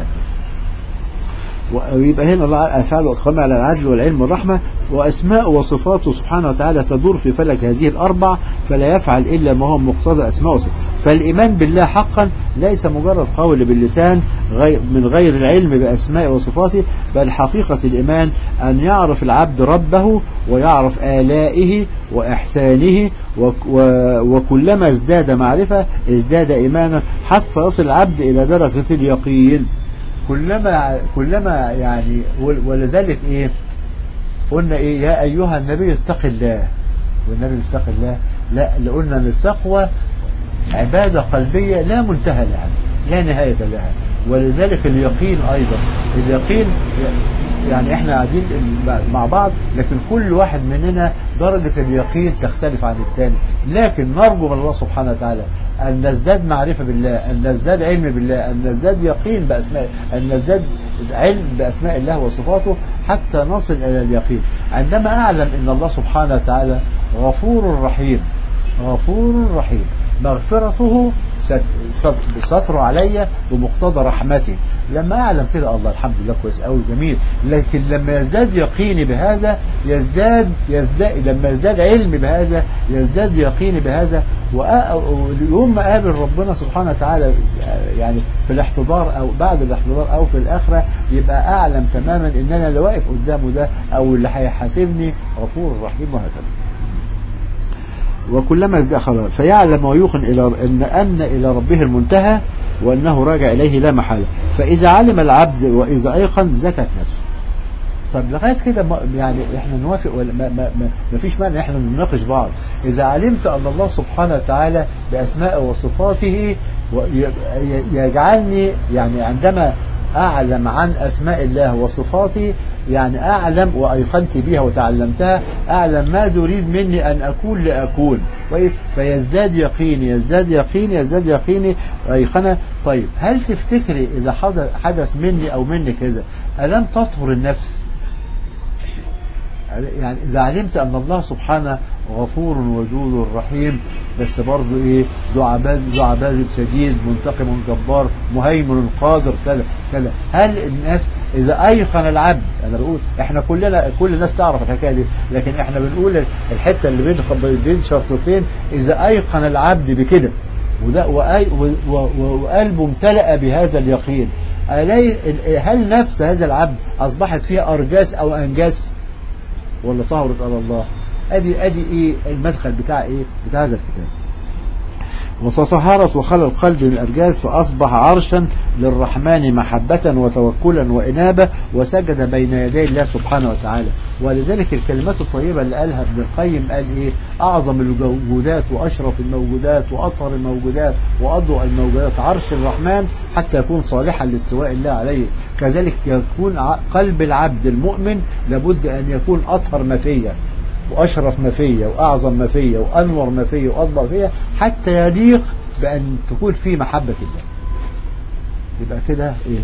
ويبقى هنا الله أفعاله قائمة على العدل والعلم والرحمة وأسماء وصفاته سبحانه وتعالى تدور في فلك هذه الأربع فلا يفعل إلا ما هو مقتضى أسماء وصفاته فالإيمان بالله حقا ليس مجرد قول باللسان من غير العلم بأسماء وصفاته بل حقيقة الإيمان أن يعرف العبد ربه ويعرف آلائه وإحسانه وكلما ازداد معرفة ازداد إيمانا حتى يصل العبد إلى درجة اليقين كلما كلما يعني ولذلك ايه قلنا ايه يا ايها النبي اتق الله والنبي اتق الله لا اللي قلنا ان التقوى عبادة قلبية لا منتهى لها لا نهاية لها ولذلك اليقين ايضا اليقين يعني احنا قاعدين مع بعض لكن كل واحد مننا درجة اليقين تختلف عن الثاني لكن نرجو من الله سبحانه وتعالى أن نزداد معرفة بالله أن نزداد علم بالله أن نزداد يقين بأسماء أن نزداد علم بأسماء الله وصفاته حتى نصل إلى اليقين عندما أعلم أن الله سبحانه وتعالى غفور رحيم غفور رحيم مغفرته ستر علي بمقتضى رحمته لما أعلم كده الله الحمد لله كويس قوي جميل لكن لما يزداد يقيني بهذا يزداد يزداد لما يزداد علمي بهذا يزداد يقيني بهذا ويوم ما قابل ربنا سبحانه وتعالى يعني في الاحتضار أو بعد الاحتضار أو في الآخرة يبقى أعلم تماما إن أنا اللي واقف قدامه ده أو اللي هيحاسبني غفور رحيم وهكذا وكلما ازداد خلاص فيعلم ويوقن إلى أن أن إلى ربه المنتهى وأنه راجع إليه لا محالة فإذا علم العبد وإذا أيقن زكت نفسه طب لغايه كده ما- يعني احنا نوافق ولا ما, ما, ما, ما فيش مانع احنا نناقش بعض اذا علمت ان الله سبحانه وتعالى باسمائه وصفاته وي- ي- يجعلني يعني عندما اعلم عن اسماء الله وصفاته يعني اعلم وايقنت بها وتعلمتها اعلم ماذا يريد مني ان اكون لاكون كويس؟ فيزداد يقيني يزداد يقيني يزداد يقيني ايقنه طيب هل تفتكري اذا حدث حدث مني او منك كذا الم تطهر النفس يعني إذا علمت أن الله سبحانه غفور ودود رحيم بس برضه إيه ذو عباد ذو عباد شديد منتقم جبار مهيمن قادر كذا كذا هل الناس إذا أيقن العبد أنا بقول إحنا كلنا كل الناس تعرف الحكاية دي لكن إحنا بنقول الحتة اللي بين بين شرطتين إذا أيقن العبد بكده وده وأي- و- و- وقلبه امتلأ بهذا اليقين ألي- هل نفس هذا العبد أصبحت فيها أرجاس أو أنجاس ولا طهرت على الله ادي ادي ايه المدخل بتاع ايه بتاع هذا الكتاب وتطهرت وخلى القلب من الارجاز فاصبح عرشا للرحمن محبه وتوكلا وانابه وسجد بين يدي الله سبحانه وتعالى ولذلك الكلمات الطيبه اللي قالها ابن القيم قال ايه اعظم الوجودات واشرف الموجودات واطهر الموجودات واضوء الموجودات عرش الرحمن حتى يكون صالحا لاستواء الله عليه كذلك يكون ع- قلب العبد المؤمن لابد ان يكون اطهر ما فيه وأشرف ما فيا وأعظم ما فيا وأنور ما فيا وأضبط ما فيا حتى يليق بأن تكون فيه محبة الله يبقى كده إيه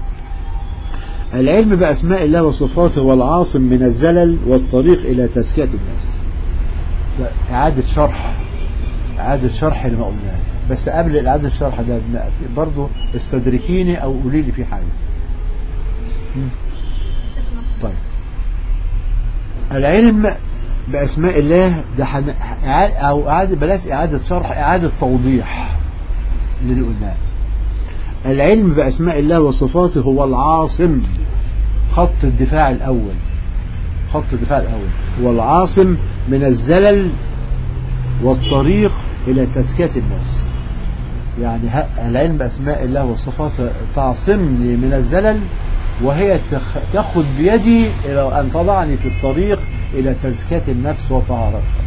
العلم بأسماء الله وصفاته والعاصم من الزلل والطريق إلى تزكية النفس ده إعادة شرح إعادة شرح اللي ما قلناه بس قبل إعادة الشرح ده برضه استدركيني أو قولي لي في حاجة م? طيب العلم بأسماء الله ده حن... إعادة- أو إعادة بلاش إعادة شرح إعادة توضيح اللي قلناه العلم بأسماء الله وصفاته هو العاصم خط الدفاع الأول خط الدفاع الأول هو العاصم من الزلل والطريق إلى تزكية النفس يعني ه- العلم بأسماء الله وصفاته تعصمني من الزلل وهي تخ- تأخذ بيدي إلى أن تضعني في الطريق إلى تزكية النفس وطهارتها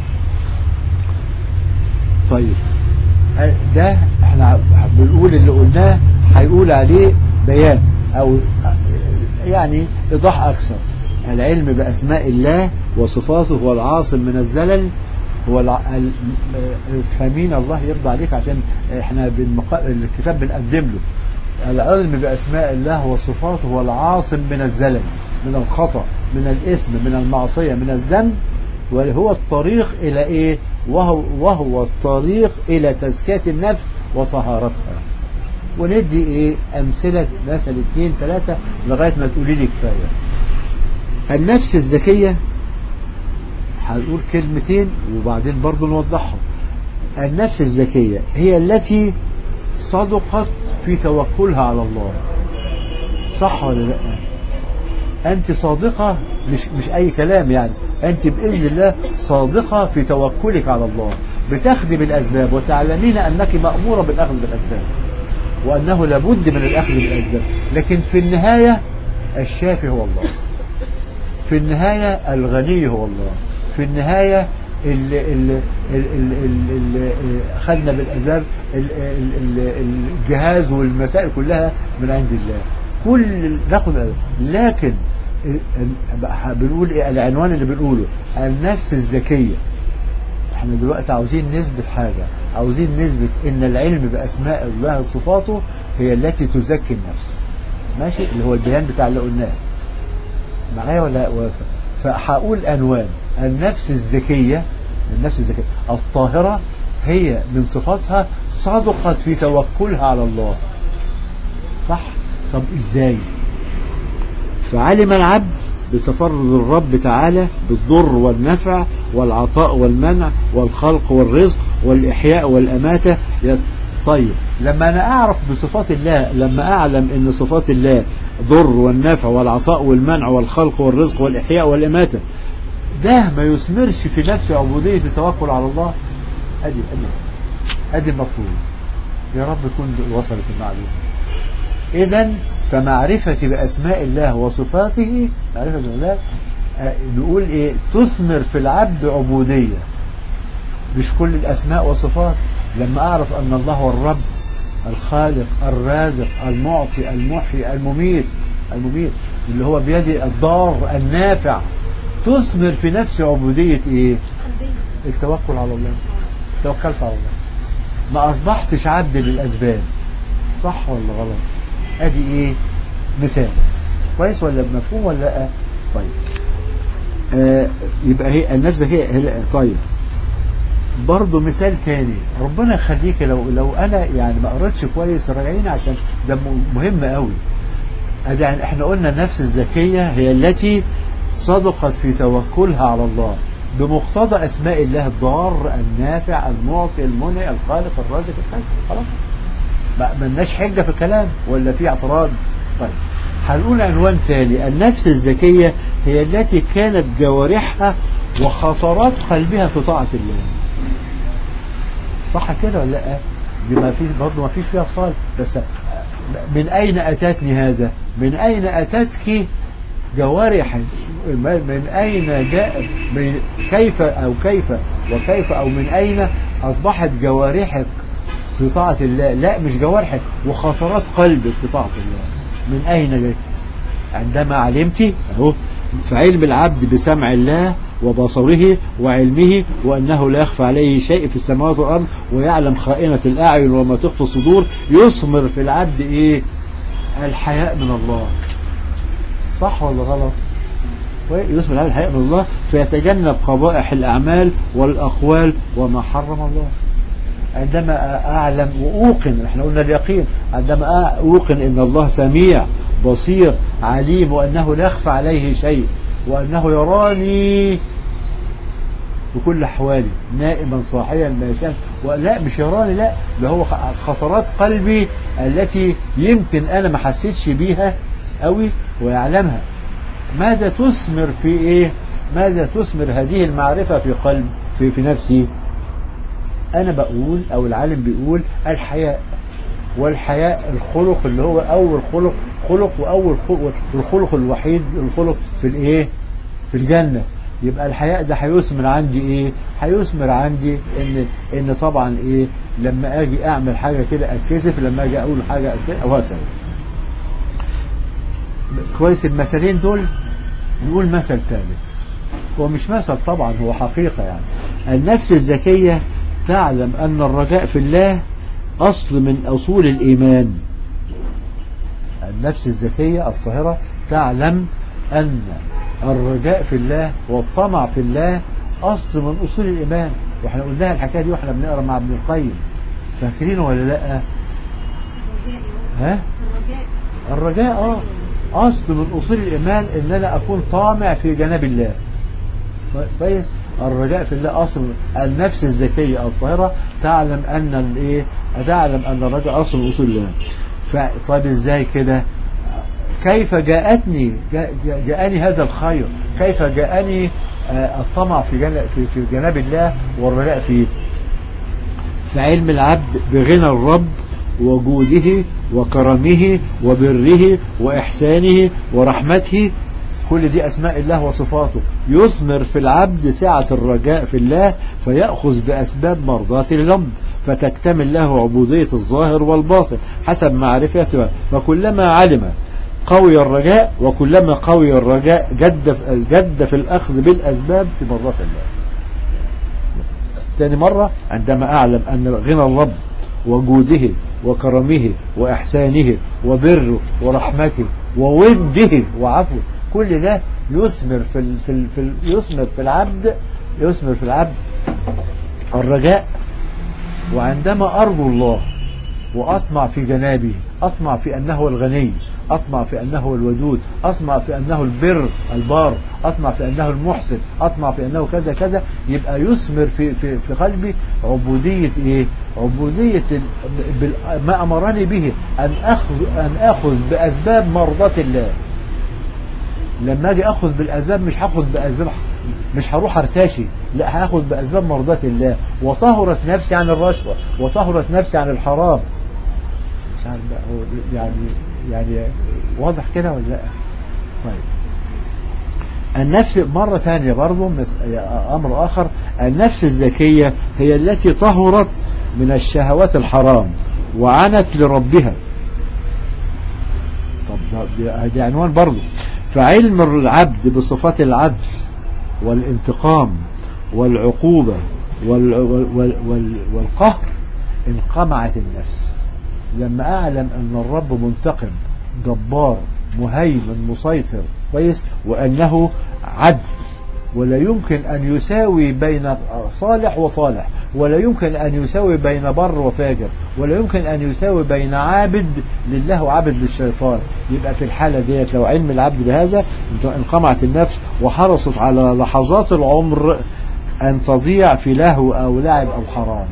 طيب أ- ده احنا بنقول اللي قلناه هيقول عليه بيان أو يعني إيضاح أكثر العلم بأسماء الله وصفاته هو العاصم من الزلل هو الع... ال- فاهمين الله يرضى عليك عشان احنا بالمقا... الكتاب بنقدم له العلم بأسماء الله وصفاته هو العاصم من الزلل من الخطأ من الإثم من المعصية من الذنب وهو الطريق إلى إيه وهو, وهو الطريق إلى تزكية النفس وطهارتها وندي إيه أمثلة مثل اتنين ثلاثة لغاية ما تقولي لي كفاية النفس الذكية هنقول كلمتين وبعدين برضو نوضحهم النفس الذكية هي التي صدقت في توكلها على الله صح ولا لا أنت صادقة مش, مش أي كلام يعني أنت بإذن الله صادقة في توكلك على الله بتخدم الأسباب وتعلمين أنك مأمورة بالأخذ بالأسباب وأنه لابد من الأخذ بالأسباب لكن في النهاية الشافي هو الله في النهاية الغني هو الله في النهاية اللي, اللي, اللي, اللي خدنا بالأسباب ال- ال- ال- الجهاز والمسائل كلها من عند الله كل ناخد الأسباب. لكن ال- بنقول إيه العنوان اللي بنقوله النفس الذكية احنا دلوقتي عاوزين نثبت حاجة عاوزين نثبت ان العلم بأسماء الله وصفاته هي التي تزكي النفس ماشي اللي هو البيان بتاع اللي قلناه معايا ولا ولا- فهقول عنوان النفس الذكية النفس الذكية الطاهرة هي من صفاتها صدقت في توكلها على الله صح طب ازاي فعلم العبد بتفرد الرب تعالى بالضر والنفع والعطاء والمنع والخلق والرزق والإحياء والأماتة ي- طيب لما أنا أعرف بصفات الله لما أعلم أن صفات الله ضر والنفع والعطاء والمنع والخلق والرزق والإحياء والأماتة ده ما يثمرش في نفسي عبودية التوكل على الله ادي ادي ادي المطلوب يا رب تكون وصلت المعلومة اذا فمعرفتي باسماء الله وصفاته معرفة بالله آه، نقول ايه تثمر في العبد عبودية مش كل الاسماء وصفات لما اعرف ان الله هو الرب الخالق الرازق المعطي المحيي المميت المميت اللي هو بيدي الضار النافع تثمر في نفسي عبودية ايه قلبية التوكل على الله توكلت على الله ما اصبحتش عبد للاسباب صح ولا غلط ادي ايه مثال كويس ولا مفهوم ولا لا طيب آه يبقى هي النفس هي هي- طيب برضه مثال تاني ربنا يخليك لو لو انا يعني ما قريتش كويس راجعين عشان ده م- مهم قوي ادي يعني احنا قلنا النفس الذكيه هي التي صدقت في توكلها على الله بمقتضى اسماء الله الضار النافع المعطي المنعي الخالق الرازق الخالق خلاص ما ملناش حجه في الكلام ولا في اعتراض طيب هنقول عنوان ثاني النفس الذكيه هي التي كانت جوارحها وخطرات قلبها في طاعه الله صح كده ولا لا دي ما فيش برضه ما فيش فيها فصال بس من اين اتتني هذا من اين اتتك جوارح من اين جاء من كيف او كيف وكيف او من اين اصبحت جوارحك في طاعة الله لا مش جوارحك وخطرات قلبك في طاعة الله من اين جت عندما علمت اهو في علم العبد بسمع الله وبصره وعلمه وأنه لا يخفى عليه شيء في السماوات والأرض ويعلم خائنة الأعين وما تخفي الصدور يثمر في العبد إيه الحياء من الله صح ولا غلط يثمر العبد الحياء من الله فيتجنب قبائح الأعمال والأقوال وما حرم الله عندما أعلم وأوقن احنا قلنا اليقين عندما أوقن إن الله سميع بصير عليم وأنه لا يخفى عليه شيء وأنه يراني بكل أحوالي نائما صاحيا ناشئا ولا مش يراني لا ده هو خطرات قلبي التي يمكن أنا ما حسيتش بيها قوي ويعلمها ماذا تثمر في إيه ماذا تثمر هذه المعرفة في قلب في, في نفسي أنا بقول أو العالم بيقول الحياء والحياء الخلق اللي هو أول خلق خلق وأول خلق الخلق الوحيد الخلق في الإيه في الجنة يبقى الحياء ده هيثمر عندي إيه هيثمر عندي إن إن طبعا إيه لما أجي أعمل حاجة كده أتكسف لما أجي أقول حاجة أتكسف أو هكذا كويس المثلين دول نقول مثل ثالث هو مش مثل طبعا هو حقيقة يعني النفس الذكية تعلم أن الرجاء في الله أصل من أصول الإيمان النفس الذكية الطاهرة تعلم أن الرجاء في الله والطمع في الله أصل من أصول الإيمان وإحنا قلناها الحكاية دي وإحنا بنقرأ مع ابن القيم فاكرين ولا لأ ها الرجاء اه أصل من أصول الإيمان إن أنا أكون طامع في جناب الله طيب الرجاء في الله أصل النفس الذكية الطاهرة تعلم أن الإيه تعلم أن الرجاء أصل من أصول الله طيب إزاي كده كيف جاءتني جاءني هذا الخير كيف جاءني الطمع في جنب في, في جناب الله والرجاء فيه في علم العبد بغنى الرب وجوده وكرمه وبره وإحسانه ورحمته كل دي أسماء الله وصفاته يثمر في العبد سعة الرجاء في الله فيأخذ بأسباب مرضاة الرب فتكتمل له عبودية الظاهر والباطن حسب معرفته فكلما علم قوي الرجاء وكلما قوي الرجاء جد جد في الأخذ بالأسباب في مرضاة الله ثاني مرة عندما أعلم أن غنى الرب وجوده وكرمه وإحسانه وبره ورحمته ووده وعفوه كل ده يثمر في ال في ال في ال يثمر في العبد يثمر في العبد الرجاء وعندما أرجو الله وأطمع في جنابه أطمع في أنه الغني أطمع في أنه الودود أطمع في أنه البر البار أطمع في أنه المحسن أطمع في أنه كذا كذا يبقى يثمر في, في, في قلبي عبودية إيه عبودية ما أمرني به أن أخذ, أن أخذ بأسباب مرضاة الله لما اجي اخذ بالاسباب مش هاخذ باسباب مش هروح ارتشي لا هاخذ باسباب مرضاة الله وطهرت نفسي عن الرشوة وطهرت نفسي عن الحرام مش عارف بقى هو يعني يعني واضح كده ولا لا طيب النفس مرة ثانية برضو أمر آخر النفس الزكية هي التي طهرت من الشهوات الحرام وعنت لربها طب دي عنوان برضو فعلم العبد بصفات العدل والانتقام والعقوبة وال وال وال والقهر انقمعت النفس لما أعلم أن الرب منتقم جبار مهيمن مسيطر كويس وأنه عدل ولا يمكن أن يساوي بين صالح وصالح ولا يمكن أن يساوي بين بر وفاجر ولا يمكن أن يساوي بين عابد لله وعابد للشيطان يبقى في الحالة ديت لو علم العبد بهذا انقمعت النفس وحرصت على لحظات العمر أن تضيع في لهو أو لعب أو حرام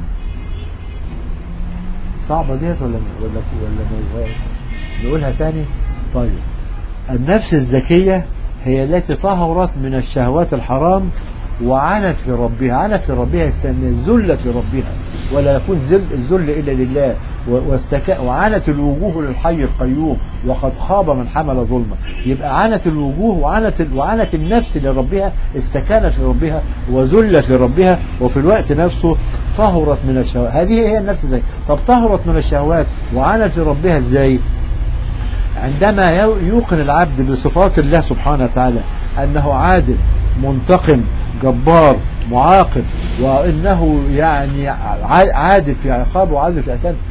صعبة ديت ولا ولا ولا نقولها ثاني طيب النفس الذكية هي التي طهرت من الشهوات الحرام وعنت لربها عنت لربها ذلت لربها ولا يكون ذل الذل إلا لله واستكا وعنت الوجوه للحي القيوم وقد خاب من حمل ظلما يبقى عنت الوجوه وعنت وعنت النفس لربها استكانت لربها وذلت لربها وفي الوقت نفسه طهرت من الشهوات هذه هي النفس ازاي طب طهرت من الشهوات وعنت لربها ازاي عندما يوقن العبد بصفات الله سبحانه وتعالى أنه عادل منتقم جبار معاقب وأنه يعني عادل في عقابه وعادل في أسان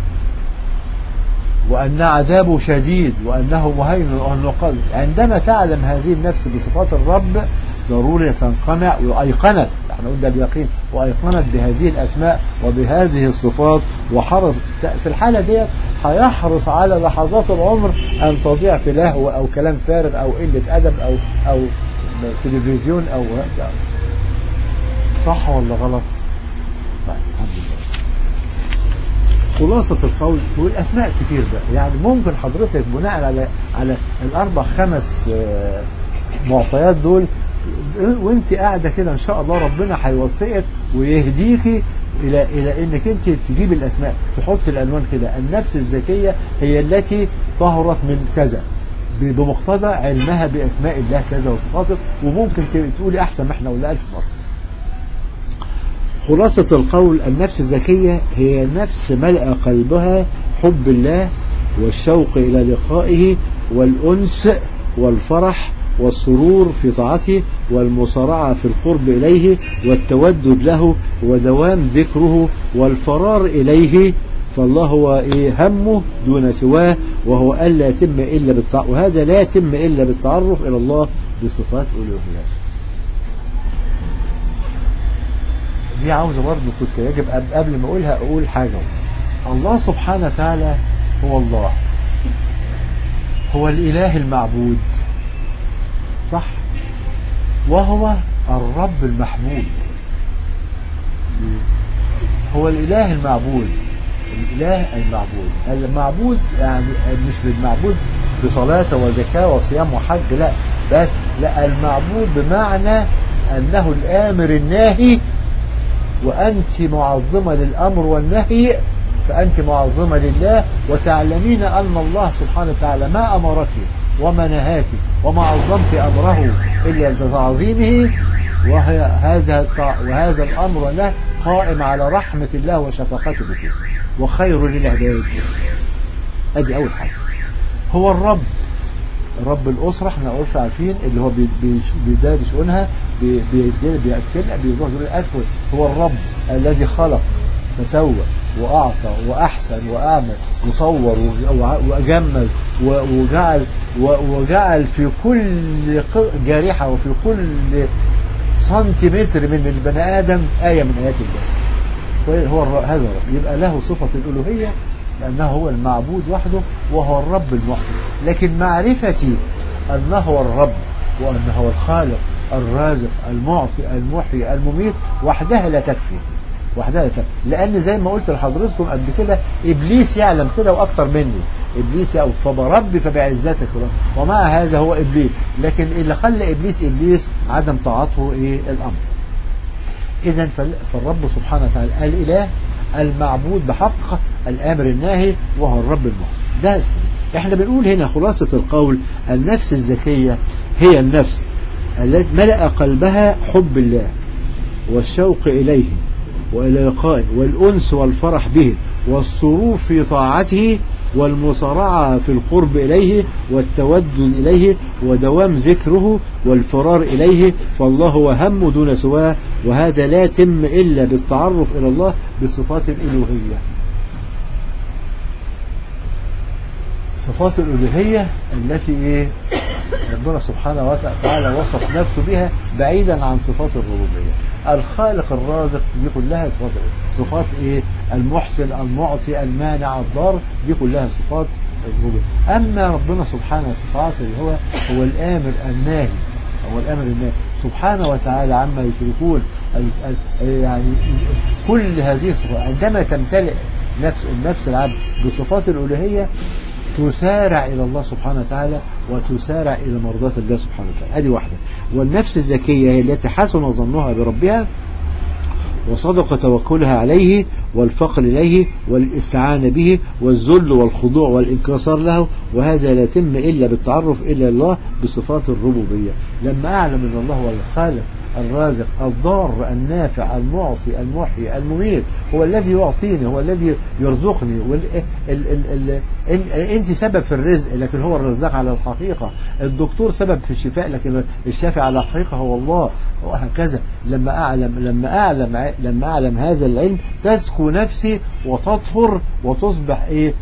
وأن عذابه شديد وأنه مهيمن وأنه قوي عندما تعلم هذه النفس بصفات الرب ضروري تنقمع وأيقنت احنا قلنا اليقين وأيقنت بهذه الأسماء وبهذه الصفات وحرص في الحالة ديت هيحرص على لحظات العمر أن تضيع في لهو أو كلام فارغ أو قلة أدب أو أو تلفزيون أو صح ولا غلط؟ طيب الحمد لله خلاصة القول والأسماء كتير بقى يعني ممكن حضرتك بناء على على الأربع خمس معطيات دول وانت قاعدة كده ان شاء الله ربنا هيوفقك ويهديكي الى الى انك انت تجيب الاسماء تحط العنوان كده النفس الذكية هي التي طهرت من كذا بمقتضى علمها باسماء الله كذا وصفاته وممكن تقولي احسن ما احنا قلنا الف مرة خلاصة القول النفس الذكية هي نفس ملأ قلبها حب الله والشوق إلى لقائه والأنس والفرح والسرور في طاعته والمصارعة في القرب إليه والتودد له ودوام ذكره والفرار إليه فالله هو إيه همه دون سواه وهو ألا يتم إلا بالتعرف وهذا لا يتم إلا بالتعرف إلى الله بصفات ألوهيته دي عاوزة برضه كنت يجب قبل ما أقولها أقول حاجة الله سبحانه وتعالى هو الله هو الإله المعبود صح وهو الرب المحبوب هو الإله المعبود الإله المعبود المعبود يعني مش بالمعبود بصلاة وزكاة وصيام وحج لا بس لا المعبود بمعنى أنه الآمر الناهي وأنت معظمة للأمر والنهي فأنت معظمة لله وتعلمين أن الله سبحانه وتعالى ما أمرك وما نهاك وما عظمت أمره إلا بتعظيمه وهذا وهذا الأمر له قائم على رحمة الله وشفقته بك وخير للعباد أدي أول حاجة هو الرب رب الأسرة احنا قلت عارفين اللي هو بيدار شؤونها بيأكلها بيروح يقول الأكل هو الرب الذي خلق فسوى وأعطى وأحسن وأعمل وصور وأجمل وجعل وجعل في كل جارحة وفي كل سنتيمتر من البني آدم آية من آيات الله هو هذا الرب يبقى له صفة الألوهية لأنه هو المعبود وحده وهو الرب المحسن لكن معرفتي أنه هو الرب وأنه هو الخالق الرازق المعطي المحيي المميت وحدها لا تكفي وحدها لأن زي ما قلت لحضرتكم قبل كده إبليس يعلم كده وأكثر مني إبليس يعلم فبرب فبعزتك ومع هذا هو إبليس لكن اللي خلى إبليس إبليس عدم طاعته إيه الأمر إذا فالرب سبحانه وتعالى الإله المعبود بحق الآمر الناهي وهو الرب المحب ده اسمه احنا بنقول هنا خلاصة القول النفس الزكية هي النفس التي ملأ قلبها حب الله والشوق إليه وإلى لقائه والأنس والفرح به والسرور في طاعته والمصارعة في القرب إليه والتودد إليه ودوام ذكره والفرار إليه فالله هو هم دون سواه وهذا لا يتم إلا بالتعرف إلى الله بصفات الإلوهية صفات الألوهية التي إيه ربنا سبحانه وتعالى وصف نفسه بها بعيدا عن صفات الربوبية الخالق الرازق دي كلها صفات صفات إيه المحسن المعطي المانع الضار دي كلها صفات الربوبية أما ربنا سبحانه صفات اللي هو هو الآمر الناهي هو الأمر الناهي سبحانه وتعالى عما يشركون يعني كل هذه الصفات عندما تمتلئ نفس النفس العبد بصفات الألوهية تسارع إلى الله سبحانه وتعالى وتسارع إلى مرضاة الله سبحانه وتعالى هذه واحدة والنفس الزكية هي التي حسن ظنها بربها وصدق توكلها عليه والفقر إليه والاستعانة به والذل والخضوع والانكسار له وهذا لا يتم إلا بالتعرف إلى الله بصفات الربوبية لما أعلم أن الله هو الخالق الرازق الضار النافع المعطي المحيي المميت هو الذي يعطيني هو الذي يرزقني وال... ال... ال... ال... انت سبب في الرزق لكن هو الرزاق على الحقيقة الدكتور سبب في الشفاء لكن الشافي على الحقيقة هو الله وهكذا لما أعلم لما أعلم لما أعلم هذا العلم تزكو نفسي وتطهر وتصبح إيه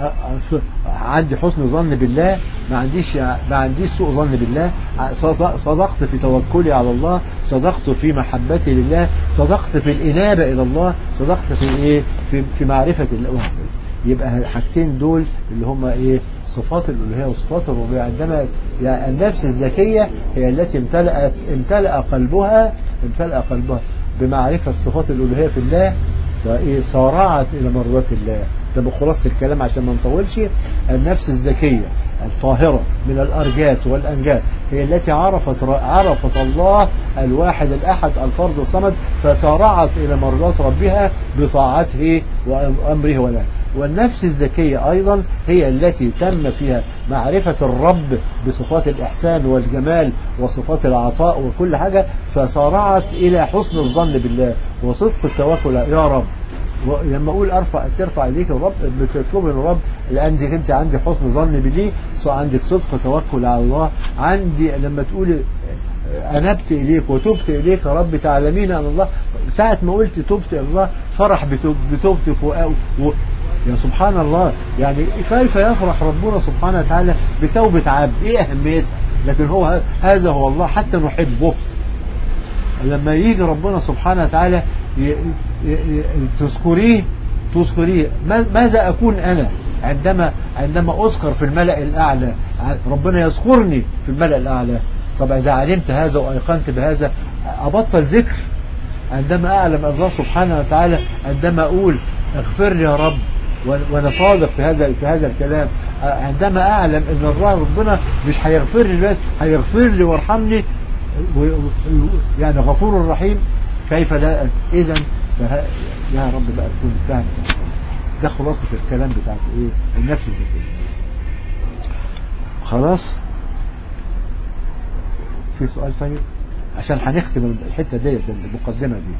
عندي حسن ظن بالله ما عنديش ما عنديش سوء ظن بالله صدقت في توكلي على الله صدقت في محبتي لله صدقت في الإنابة إلى الله صدقت في إيه في, في معرفة الله وهكذا يبقى الحاجتين دول اللي هم إيه صفات الألوهية وصفات الربوبية عندما يعني النفس الزكية هي التي امتلأت امتلأ قلبها امتلأ قلبها بمعرفة صفات الألوهية في الله فإيه صارعت إلى مرضات الله ده بخلاصة الكلام عشان ما نطولش النفس الزكية الطاهرة من الأرجاس والأنجاس هي التي عرفت عرفت الله الواحد الأحد الفرد الصمد فسارعت إلى مرضات ربها بطاعته وأمره ونهيه والنفس الزكية أيضا هي التي تم فيها معرفة الرب بصفات الإحسان والجمال وصفات العطاء وكل حاجة فسارعت إلى حسن الظن بالله وصدق التوكل يا رب لما اقول ارفع ترفع اليك الرب بتطلب من الرب لانك انت عندي حسن ظن بليه عندك صدق توكل على الله عندي لما تقولي أنبت إليك وتبت إليك يا رب تعلمين أن الله ساعة ما قلت تبت إلى الله فرح بتوبتك و... و... يا سبحان الله يعني كيف يفرح ربنا سبحانه وتعالى بتوبة عبد إيه أهميتها لكن هو هذا هو الله حتى نحبه لما يجي ربنا سبحانه وتعالى تذكريه تذكريه ماذا أكون أنا عندما عندما أذكر في الملأ الأعلى ربنا يذكرني في الملأ الأعلى طب إذا علمت هذا وأيقنت بهذا أبطل ذكر عندما أعلم الله سبحانه وتعالى عندما أقول اغفر لي يا رب وانا صادق في هذا في هذا الكلام عندما اعلم ان الله ربنا مش هيغفر لي بس هيغفر لي ويرحمني يعني غفور رحيم كيف لا اذا يا رب بقى تكون فاهم ده خلاصة الكلام بتاعت ايه النفس الذكية خلاص في سؤال طيب عشان هنختم الحتة ديت المقدمة دي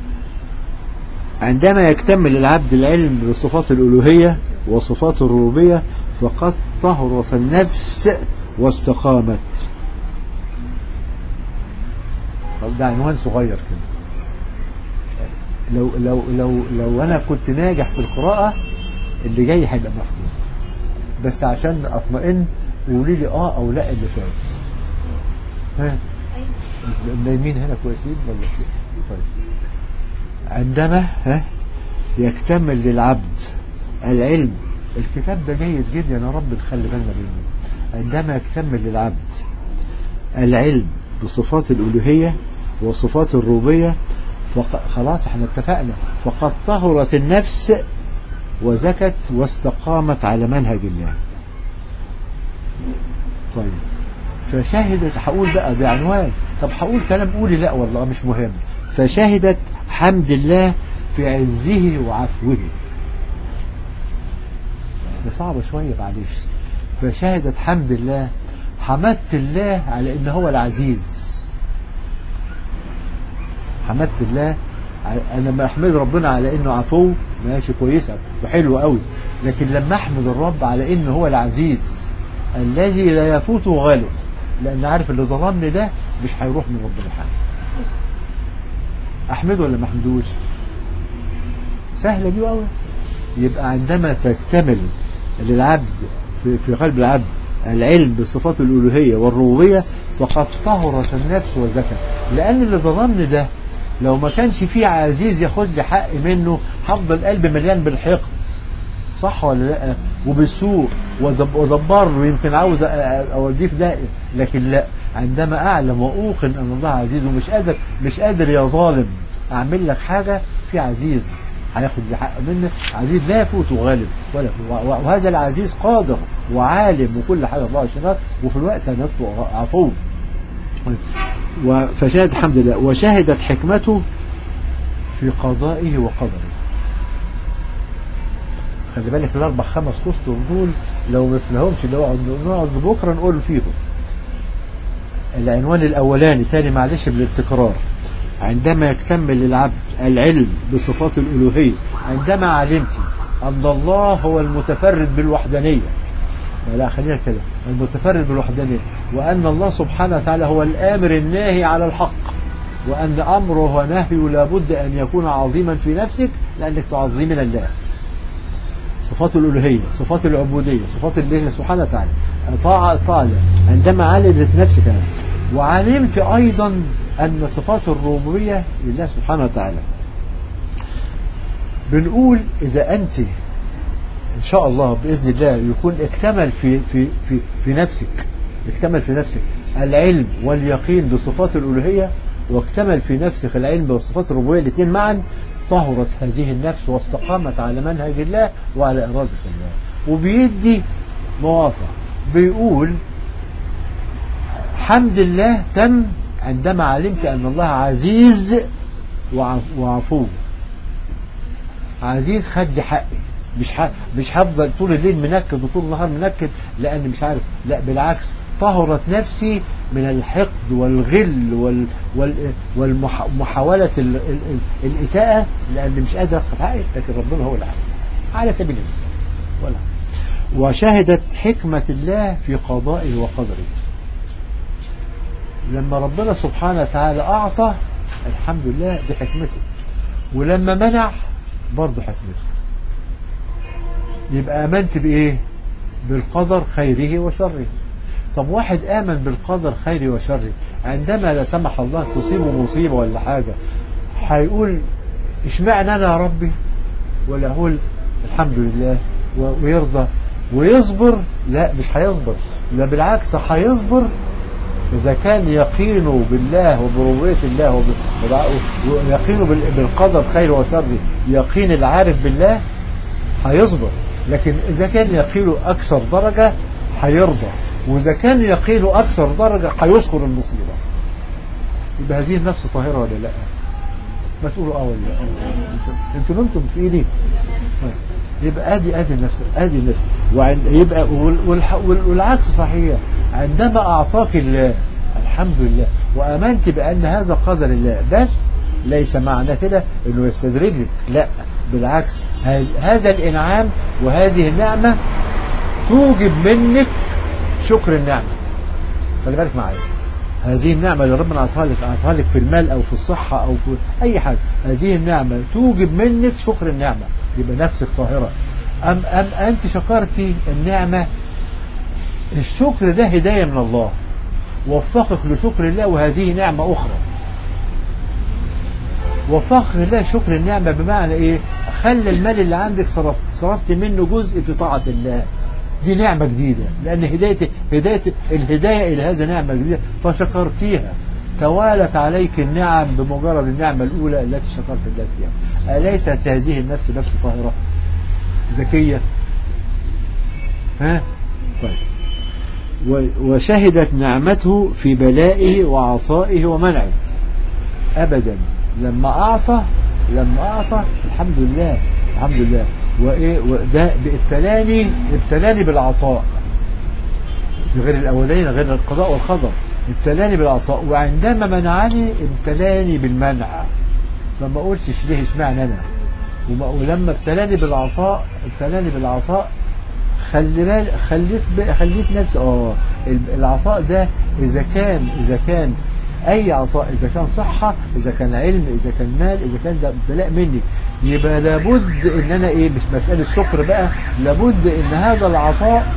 عندما يكتمل العبد العلم بصفات الألوهية وصفات الربوبية فقد طهرت النفس واستقامت ده عنوان صغير كده لو لو لو لو انا كنت ناجح في القراءة اللي جاي هيبقى مفهوم بس عشان اطمئن قولي لي اه او لا اللي فات ها النايمين هنا كويسين ولا طيب عندما ها يكتمل للعبد العلم الكتاب ده جيد جدا يا رب نخلي بالنا منه عندما يكتمل للعبد العلم بصفات الألوهية وصفات الربوبية فق... خلاص احنا اتفقنا فقد طهرت النفس وزكت واستقامت على منهج الله طيب فشهدت هقول بقى بعنوان طب هقول كلام قولي لا والله مش مهم فشهدت حمد الله في عزه وعفوه ده صعب شوية معلش فشهدت حمد الله حمدت الله على ان هو العزيز حمدت الله انا لما احمد ربنا على انه عفو ماشي كويسه وحلو قوي لكن لما احمد الرب على انه هو العزيز الذي لا يفوته غالب لان عارف اللي ظلمني ده مش هيروح من ربنا حاجه احمده ولا ما احمدوش سهله دي قوي يبقى عندما تكتمل للعبد في, في قلب العبد العلم بصفات الألوهية والربوبية فقد طهرت النفس وزكت لأن اللي ظلمني ده لو ما كانش فيه عزيز ياخد لي حق منه هفضل قلبي مليان بالحقد صح ولا لا وبالسوء ودبر ويمكن عاوز اوديه في ده لكن لا عندما اعلم واوقن ان الله عزيز ومش قادر مش قادر يا ظالم اعمل لك حاجه في عزيز هياخد لي حق منك عزيز لا يفوت غالب ولا وهذا العزيز قادر وعالم وكل حاجه الله شغال وفي الوقت نفسه عفو فشهد الحمد لله وشهدت حكمته في قضائه وقدره خلي بالك الاربع خمس اسطر دول لو ما فيهمش لو نقعد بكره نقول فيهم العنوان الاولاني ثاني معلش بالتكرار عندما يكتمل العبد العلم بصفات الالوهيه عندما علمت ان الله هو المتفرد بالوحدانيه لا خلينا كده المتفرد بالوحدانيه وان الله سبحانه وتعالى هو الامر الناهي على الحق وان امره ونهيه لابد ان يكون عظيما في نفسك لانك تعظمين الله صفات الألوهية صفات العبودية صفات الله سبحانه وتعالى طاعة طاعة عندما علمت نفسك وعلمت أيضا أن صفات الربوبية لله سبحانه وتعالى بنقول إذا أنت إن شاء الله بإذن الله يكون اكتمل في في في في نفسك اكتمل في نفسك العلم واليقين بصفات الألوهية واكتمل في نفسك العلم بصفات الربوبية الاثنين معا طهرت هذه النفس واستقامت على منهج الله وعلى إرادة الله وبيدي مواصع بيقول حمد الله تم عندما علمت أن الله عزيز وعفو عزيز خد حقي مش ح... مش هفضل طول الليل منكد وطول النهار منكد لأن مش عارف لا بالعكس طهرت نفسي من الحقد والغل وال... وال... والمحاولة ال... ال... الإساءة لأن مش قادر أخذ حقي لكن ربنا هو العالم على سبيل المثال ولا وشهدت حكمة الله في قضائه وقدره لما ربنا سبحانه وتعالى أعطى الحمد لله دي حكمته ولما منع برضه حكمته يبقى آمنت بإيه بالقدر خيره وشره طب واحد آمن بالقدر خيره وشره عندما لا سمح الله تصيبه مصيبة ولا حاجة هيقول اشمعنى أنا يا ربي ولا أقول الحمد لله ويرضى ويصبر لا مش هيصبر لا بالعكس هيصبر إذا كان يقينه بالله وبربوبية الله ويقينه بالقدر خير وشر يقين العارف بالله هيصبر لكن إذا كان يقينه أكثر درجة هيرضى وإذا كان يقينه أكثر درجة هيشكر المصيبة يبقى هذه النفس طاهرة ولا لا ما تقولوا اه ولا لا انتوا نمتم في ايدي يبقى ادي ادي النفس ادي النفس وعند يبقى والعكس صحيح عندما اعطاك الله الحمد لله وامنت بان هذا قدر الله بس ليس معنى كده انه يستدرجك لا بالعكس هذا الانعام وهذه النعمه توجب منك شكر النعمه خلي بالك معايا هذه النعمة اللي ربنا أعطاها لك أعطاها لك في المال أو في الصحة أو في أي حاجة هذه النعمة توجب منك شكر النعمة يبقى نفسك طاهرة أم, أم أنت شكرتي النعمة الشكر ده هداية من الله وفقك لشكر الله وهذه نعمة أخرى وفقك الله شكر النعمة بمعنى إيه خلى المال اللي عندك صرفت صرفت منه جزء في طاعة الله دي نعمة جديدة لأن هداية هداية الهداية إلى هذا نعمة جديدة فشكرتيها توالت عليك النعم بمجرد النعمة الأولى التي شكرت الله فيها أليست هذه النفس نفس طاهرة ذكية ها طيب وشهدت نعمته في بلائه وعطائه ومنعه أبدا لما أعطى لما أعطى الحمد لله الحمد لله وإيه وده ابتلاني ابتلاني بالعطاء غير الأولين غير القضاء والقدر ابتلاني بالعطاء وعندما منعني ابتلاني بالمنع فما قلتش ليه اشمعنى انا ولما ابتلاني بالعطاء ابتلاني بالعطاء خلي بال خليت خليت نفسي اه العطاء ده اذا كان اذا كان اي عطاء اذا كان صحة اذا كان علم اذا كان مال اذا كان ده بلاء مني يبقى لابد ان انا ايه مش مسألة شكر بقى لابد ان هذا العطاء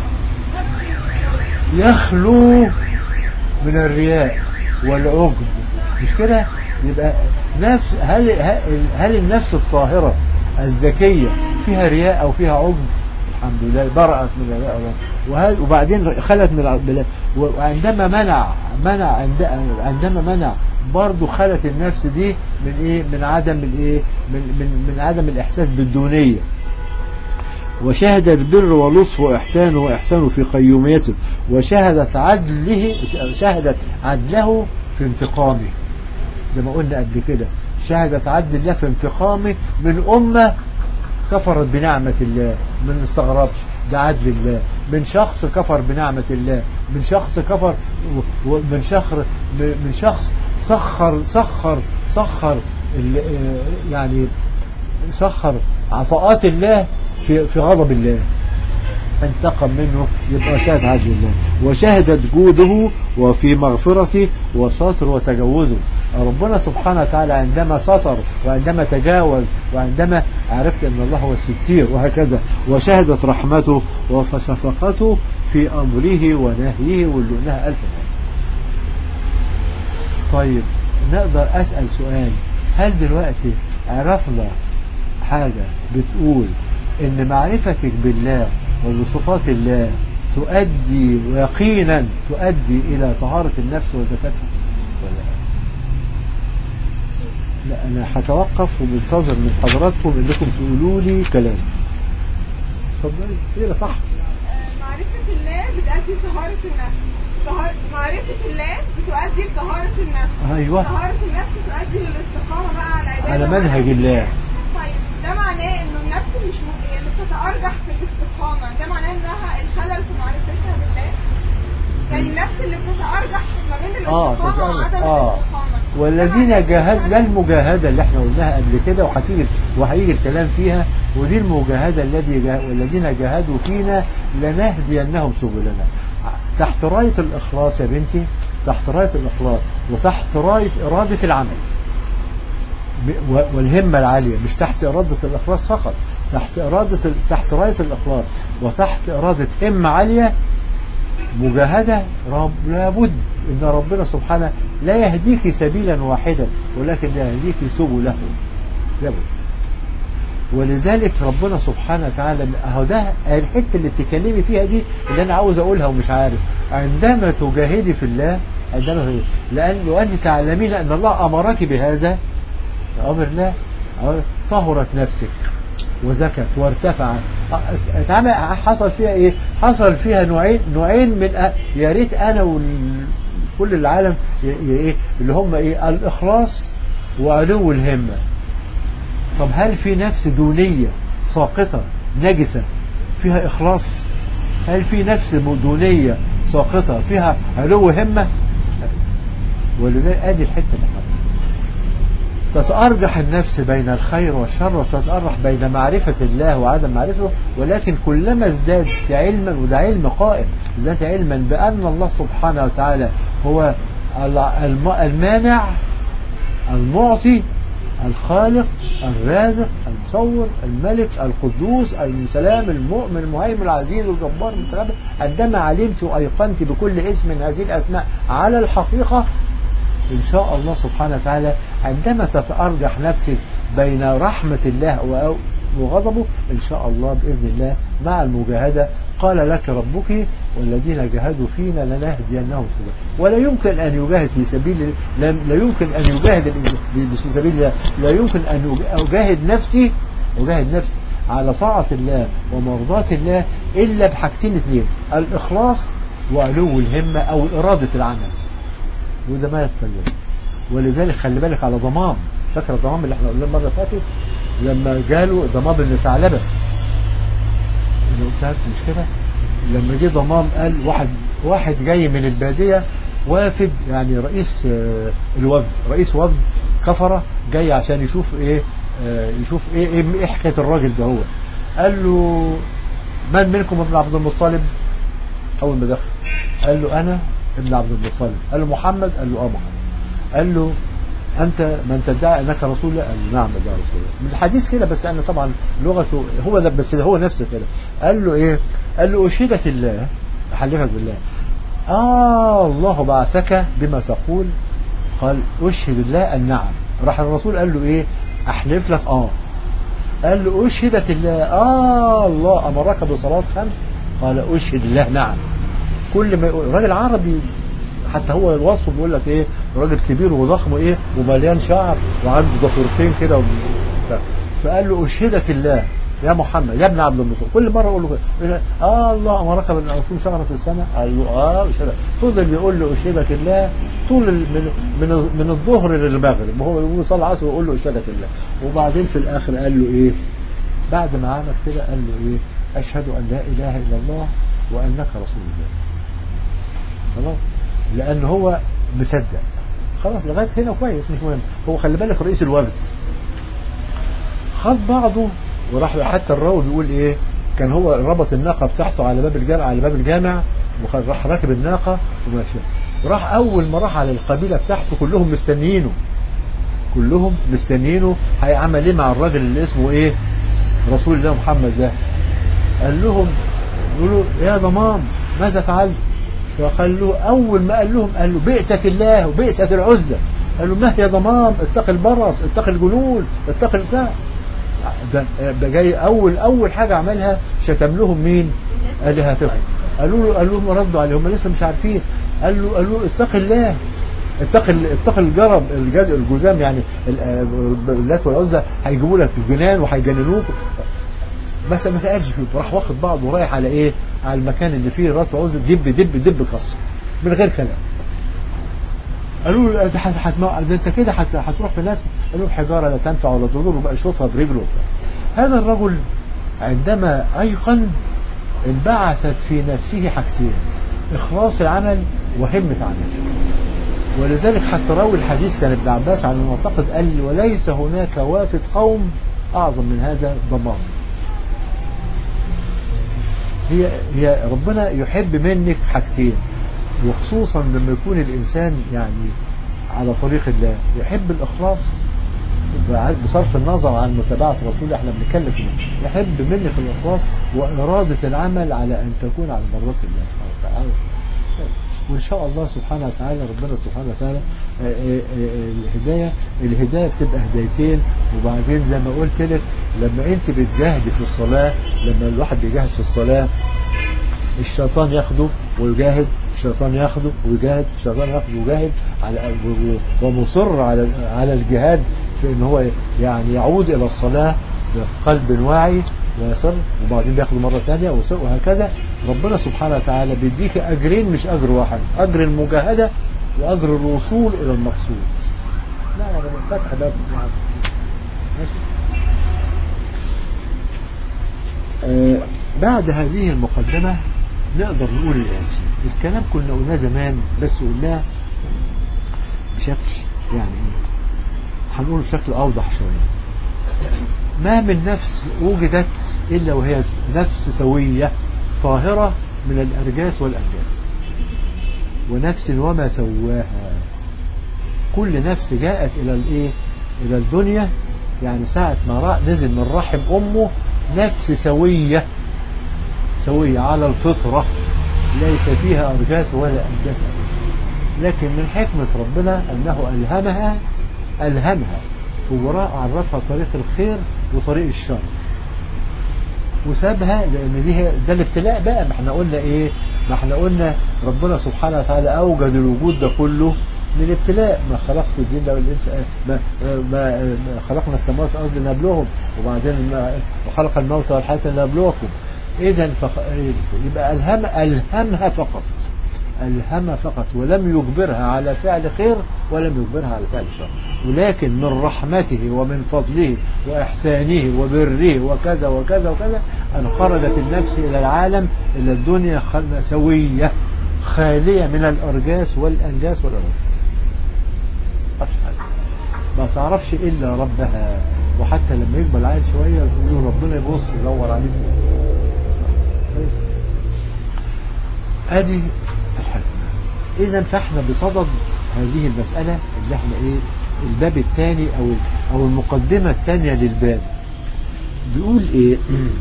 يخلو من الرياء والعجب مش كده يبقى نفس هل هل النفس الطاهرة الذكية فيها رياء او فيها عجب الحمد لله برأت من الرياء وهذا وبعدين خلت من وعندما منع منع عندما منع برضه خلت النفس دي من ايه من عدم الايه من من من عدم الاحساس بالدونيه وشهدت بر ولطف وإحسانه وإحسانه في قيوميته وشهدت عدله شهدت عدله في انتقامه زي ما قلنا قبل كده شهدت عدل الله في انتقامه من أمة كفرت بنعمة الله من استغربش ده عدل الله من شخص كفر بنعمة الله من شخص كفر من شخص من شخص سخر سخر سخر يعني سخر عطاءات الله في في غضب الله انتقم منه يبقى شاهد عدل الله وشهدت جوده وفي مغفرته وستر وتجاوزه ربنا سبحانه وتعالى عندما ستر وعندما تجاوز وعندما عرفت ان الله هو الستير وهكذا وشهدت رحمته وشفقته في امره ونهيه واللي قلناها الف مرة طيب نقدر اسأل سؤال هل دلوقتي عرفنا حاجة بتقول ان معرفتك بالله وبصفات الله تؤدي يقينا تؤدي الى طهارة النفس وزكاتها ولا لا انا هتوقف ومنتظر من حضراتكم انكم تقولوا لي كلام اتفضلي ايه صح معرفة الله بتؤدي لطهارة النفس معرفة الله بتؤدي لطهارة النفس ايوه طهارة النفس تؤدي للاستقامة بقى على العبادة على منهج الله طيب ده معناه انه النفس مش م... اللي بتتأرجح في الاستقامة ده معناه انها الخلل في معرفتها بالله يعني النفس اللي بتتأرجح ما بين اه الاستقامة وعدم اه الاستقامة والذين جاهد ده المجاهدة اللي احنا قلناها قبل كده وهتيجي وهيجي الكلام فيها ودي المجاهدة الذي جا... والذين جاهدوا فينا لنهدينهم سبلنا تحت راية الإخلاص يا بنتي تحت راية الإخلاص وتحت راية إرادة العمل والهمة العالية مش تحت إرادة الإخلاص فقط تحت إرادة تحت راية الإخلاص وتحت إرادة همة عالية مجاهدة رب لابد إن ربنا سبحانه لا يهديك سبيلا واحدا ولكن يهديك سبله لابد ولذلك ربنا سبحانه وتعالى اهو ده الحته اللي بتتكلمي فيها دي اللي انا عاوز اقولها ومش عارف عندما تجاهدي في الله عندما لان وانت تعلمين ان الله امرك بهذا امر الله طهرت نفسك وزكت وارتفعت حصل فيها ايه حصل فيها نوعين نوعين من أ... يا ريت انا وكل العالم ايه اللي هم ايه الاخلاص وعلو الهمه طب هل في نفس دونية ساقطة نجسة فيها إخلاص هل في نفس دونية ساقطة فيها علو همة ولذلك ادي الحتة اللي تتأرجح النفس بين الخير والشر وتتأرجح بين معرفة الله وعدم معرفته ولكن كلما ازدادت علما وده علم قائم ازدادت علما بأن الله سبحانه وتعالى هو المانع المعطي الخالق الرازق المصور الملك القدوس السلام المؤمن المهيمن العزيز الجبار المتكبر عندما علمت وأيقنت بكل اسم من هذه الأسماء على الحقيقة إن شاء الله سبحانه وتعالى عندما تتأرجح نفسك بين رحمة الله وغضبه إن شاء الله بإذن الله مع المجاهدة قال لك ربك والذين جاهدوا فينا لنهدينهم سبلا ولا يمكن أن يجاهد في سبيل لا لا يمكن أن يجاهد الإنس- في سبيل الله لا يمكن أن أجاهد نفسي أجاهد نفسي على طاعة الله ومرضاة الله إلا بحاجتين اثنين الإخلاص وعلو الهمة أو إرادة العمل وده ما يتطير ولذلك خلي بالك على ضمام فاكر الضمام اللي احنا قلنا المرة اللي فاتت لما جاله ضمام بن ثعلبة اللي قلت لك مش كده لما جه ضمام قال واحد واحد جاي من البادية وافد يعني رئيس آه، الوفد رئيس وفد كفرة جاي عشان يشوف ايه آه، يشوف ايه ايه, إيه حكاية الراجل ده هو قال له من منكم ابن عبد المطلب اول ما دخل قال له انا ابن عبد المطلب قال له محمد قال له اه محمد قال له انت من تدعي انك رسول الله قال له نعم ادعي رسول الله من الحديث كده بس انا طبعا لغته هو ده بس هو نفسه كده قال له ايه قال له اشهدك الله احلفك بالله آه الله بعثك بما تقول قال أشهد الله أن نعم راح الرسول قال له إيه أحلف لك آه قال له أشهدك الله آه الله أمرك بصلاة خمس قال أشهد الله نعم كل ما يقول راجل عربي حتى هو الوصف بيقول لك ايه راجل كبير وضخم وايه ومليان شعر وعنده ضفيرتين كده وبتاع. فقال له اشهدك الله يا محمد يا ابن عبد المطلب كل مره اقول له كده اه الله امرك بان اصوم شهر في السنه قال له اه اشهدك فضل يقول له اشهدك الله طول ال- من من من الظهر للمغرب وهو يقول صلى العصر ويقول له اشهدك الله وبعدين في الاخر قال له ايه بعد ما عمل كده قال له ايه اشهد ان لا اله الا الله وانك رسول الله خلاص لان هو مصدق خلاص لغايه هنا كويس مش مهم هو خلي بالك رئيس الوفد خد بعضه وراح حتى الراوي بيقول ايه كان هو ربط الناقه بتاعته على باب الجامع على باب الجامع وراح راكب الناقه وماشي راح اول ما راح على القبيله بتاعته كلهم مستنيينه كلهم مستنيينه هيعمل ايه مع الراجل اللي اسمه ايه رسول الله محمد ده قال لهم يقولوا يا ضمام ماذا فعلت فقال له أول ما قال لهم قال له بئسة الله وبئسة العزة قال له ما يا ضمام اتق البرص اتق الجنون اتق البتاع ده, ده جاي أول أول حاجة عملها شتم لهم مين آلهتهم قالوا له قالوا لهم ردوا عليه هم لسه مش عارفين قال له قال له اتق الله اتق ال- اتق الجرب الجز- الجزام يعني ال- اللات والعزى هيجيبوا لك الجنان وهيجننوك بس ما سالش فيه راح واخد بعضه ورايح على ايه على المكان اللي فيه رات وعزى دب دب دب كسر من غير كلام قالوا له ده هت- هتمو- ده انت كده هت- هتروح في نفسك قالوا له حجاره لا تنفع ولا تضر وبقى يشوطها برجله وبتاع. هذا الرجل عندما ايقن انبعثت في نفسه حاجتين اخلاص العمل وهمه عمل ولذلك حتى راوي الحديث كان ابن عباس عن المعتقد قال وليس هناك وافد قوم اعظم من هذا ضمان هي هي ربنا يحب منك حاجتين وخصوصا لما يكون الانسان يعني على طريق الله يحب الاخلاص بصرف النظر عن متابعة رسول احنا بنتكلم فيه يحب منك الإخلاص وإرادة العمل على أن تكون على مرضات الله سبحانه وتعالى وإن شاء الله سبحانه وتعالى ربنا سبحانه وتعالى آه، آه، آه، الهداية الهداية بتبقى هدايتين وبعدين زي ما قلت لك لما أنت بتجاهدي في الصلاة لما الواحد بيجاهد في الصلاة الشيطان ياخده ويجاهد الشيطان ياخده ويجاهد الشيطان ياخده ويجاهد على ومصر على على الجهاد في ان هو يعني يعود الى الصلاه بقلب واعي ويصر وبعدين بياخده مره ثانيه ويصر وهكذا ربنا سبحانه وتعالى بيديك اجرين مش اجر واحد اجر المجاهده واجر الوصول الى المقصود لا انا فتح باب يعني. ماشي آه بعد هذه المقدمة نقدر نقول الآتي الكلام كنا قلناه زمان بس قلناه بشكل يعني ايه هنقول بشكل أوضح شوية ما من نفس وجدت إلا وهي نفس سوية طاهرة من الأرجاس والأنجاس ونفس وما سواها كل نفس جاءت إلى الإيه إلى الدنيا يعني ساعة ما رأى نزل من رحم أمه نفس سوية سوية على الفطرة ليس فيها أرجاس ولا أنجاس لكن من حكمة ربنا أنه ألهمها ألهمها وراء عرفها طريق الخير وطريق الشر وسابها لان دي هي- ده الابتلاء بقى ما احنا قلنا ايه ما احنا قلنا ربنا سبحانه وتعالى اوجد الوجود ده كله للابتلاء ما خلقت الجن والانس ما, ما, ما خلقنا السماوات والارض لنبلوهم وبعدين ما وخلق الموت والحياه لنبلوكم اذا فخ... يبقى الهم الهمها فقط ألهم فقط ولم يجبرها على فعل خير ولم يجبرها على فعل شر ولكن من رحمته ومن فضله وإحسانه وبره وكذا وكذا وكذا أن خرجت النفس إلى العالم إلى الدنيا خل- سوية خالية من الأرجاس والأنجاس والأرجاس تعرفش حاجة. ما تعرفش إلا ربها وحتى لما يكبر العيل شوية يقول ربنا يبص يدور عليه ادي الحكمة اذا فاحنا بصدد هذه المسألة اللي احنا ايه الباب الثاني او او المقدمة الثانية للباب بيقول ايه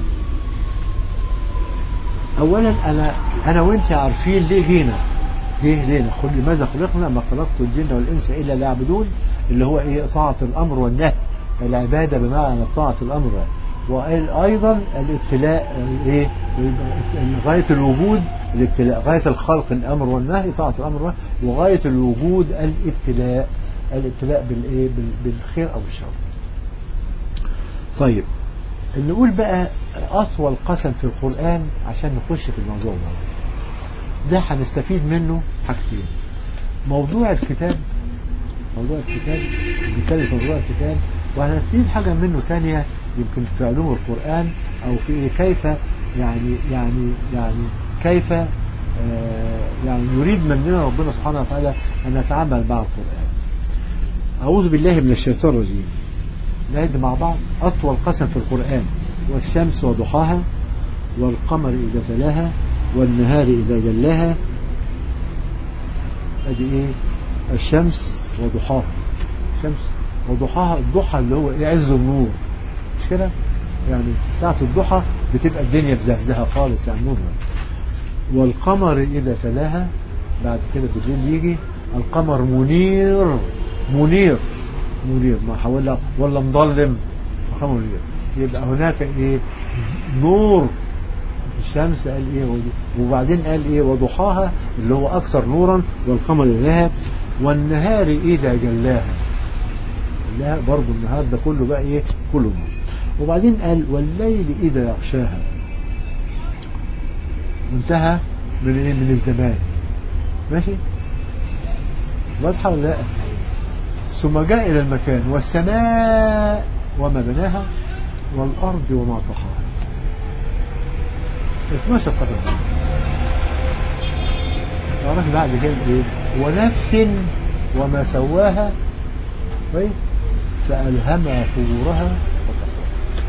اولا انا انا وانت عارفين ليه جينا ليه ليه خل لماذا خلقنا ما خلقت الجن والانس الا ليعبدون اللي هو ايه طاعة الامر والنهي العبادة بمعنى طاعة الامر وايضا الابتلاء ايه غاية الوجود الابتلاء غاية الخلق الامر والنهي طاعة الامر والنهي وغاية الوجود الابتلاء الابتلاء بالايه بال- بالخير او الشر طيب نقول بقى أطول قسم في القرآن عشان نخش في الموضوع ده ده هنستفيد منه حاجتين موضوع الكتاب موضوع الكتاب بنتكلم في موضوع الكتاب وهنستفيد حاجة منه ثانية يمكن في علوم القرآن أو في كيف يعني يعني يعني كيف آه، يعني يريد مننا ربنا سبحانه وتعالى أن نتعامل مع القرآن أعوذ بالله من الشيطان الرجيم نعد مع بعض أطول قسم في القرآن والشمس وضحاها والقمر إذا تلاها والنهار إذا جلاها أدي إيه الشمس وضحاها الشمس وضحاها الضحى اللي هو إيه عز النور مش كده يعني ساعة الضحى بتبقى الدنيا مزهزهة خالص يعني نور والقمر إذا تلاها بعد كده بالليل يجي القمر منير منير منير ما حاول ولا مظلم القمر منير يبقى هناك ايه نور الشمس قال ايه وبعدين قال ايه وضحاها اللي هو اكثر نورا والقمر لها والنهار اذا جلاها لا برضه النهار ده كله بقى ايه كله نور وبعدين قال والليل اذا يغشاها منتهى من ايه من الزمان ماشي واضحه ولا لا ثم جاء الى المكان والسماء وما بناها والارض وما طحاها 12 قسم تعرف بعد كده ايه ونفس وما سواها كويس فألهمها فجورها وتقواها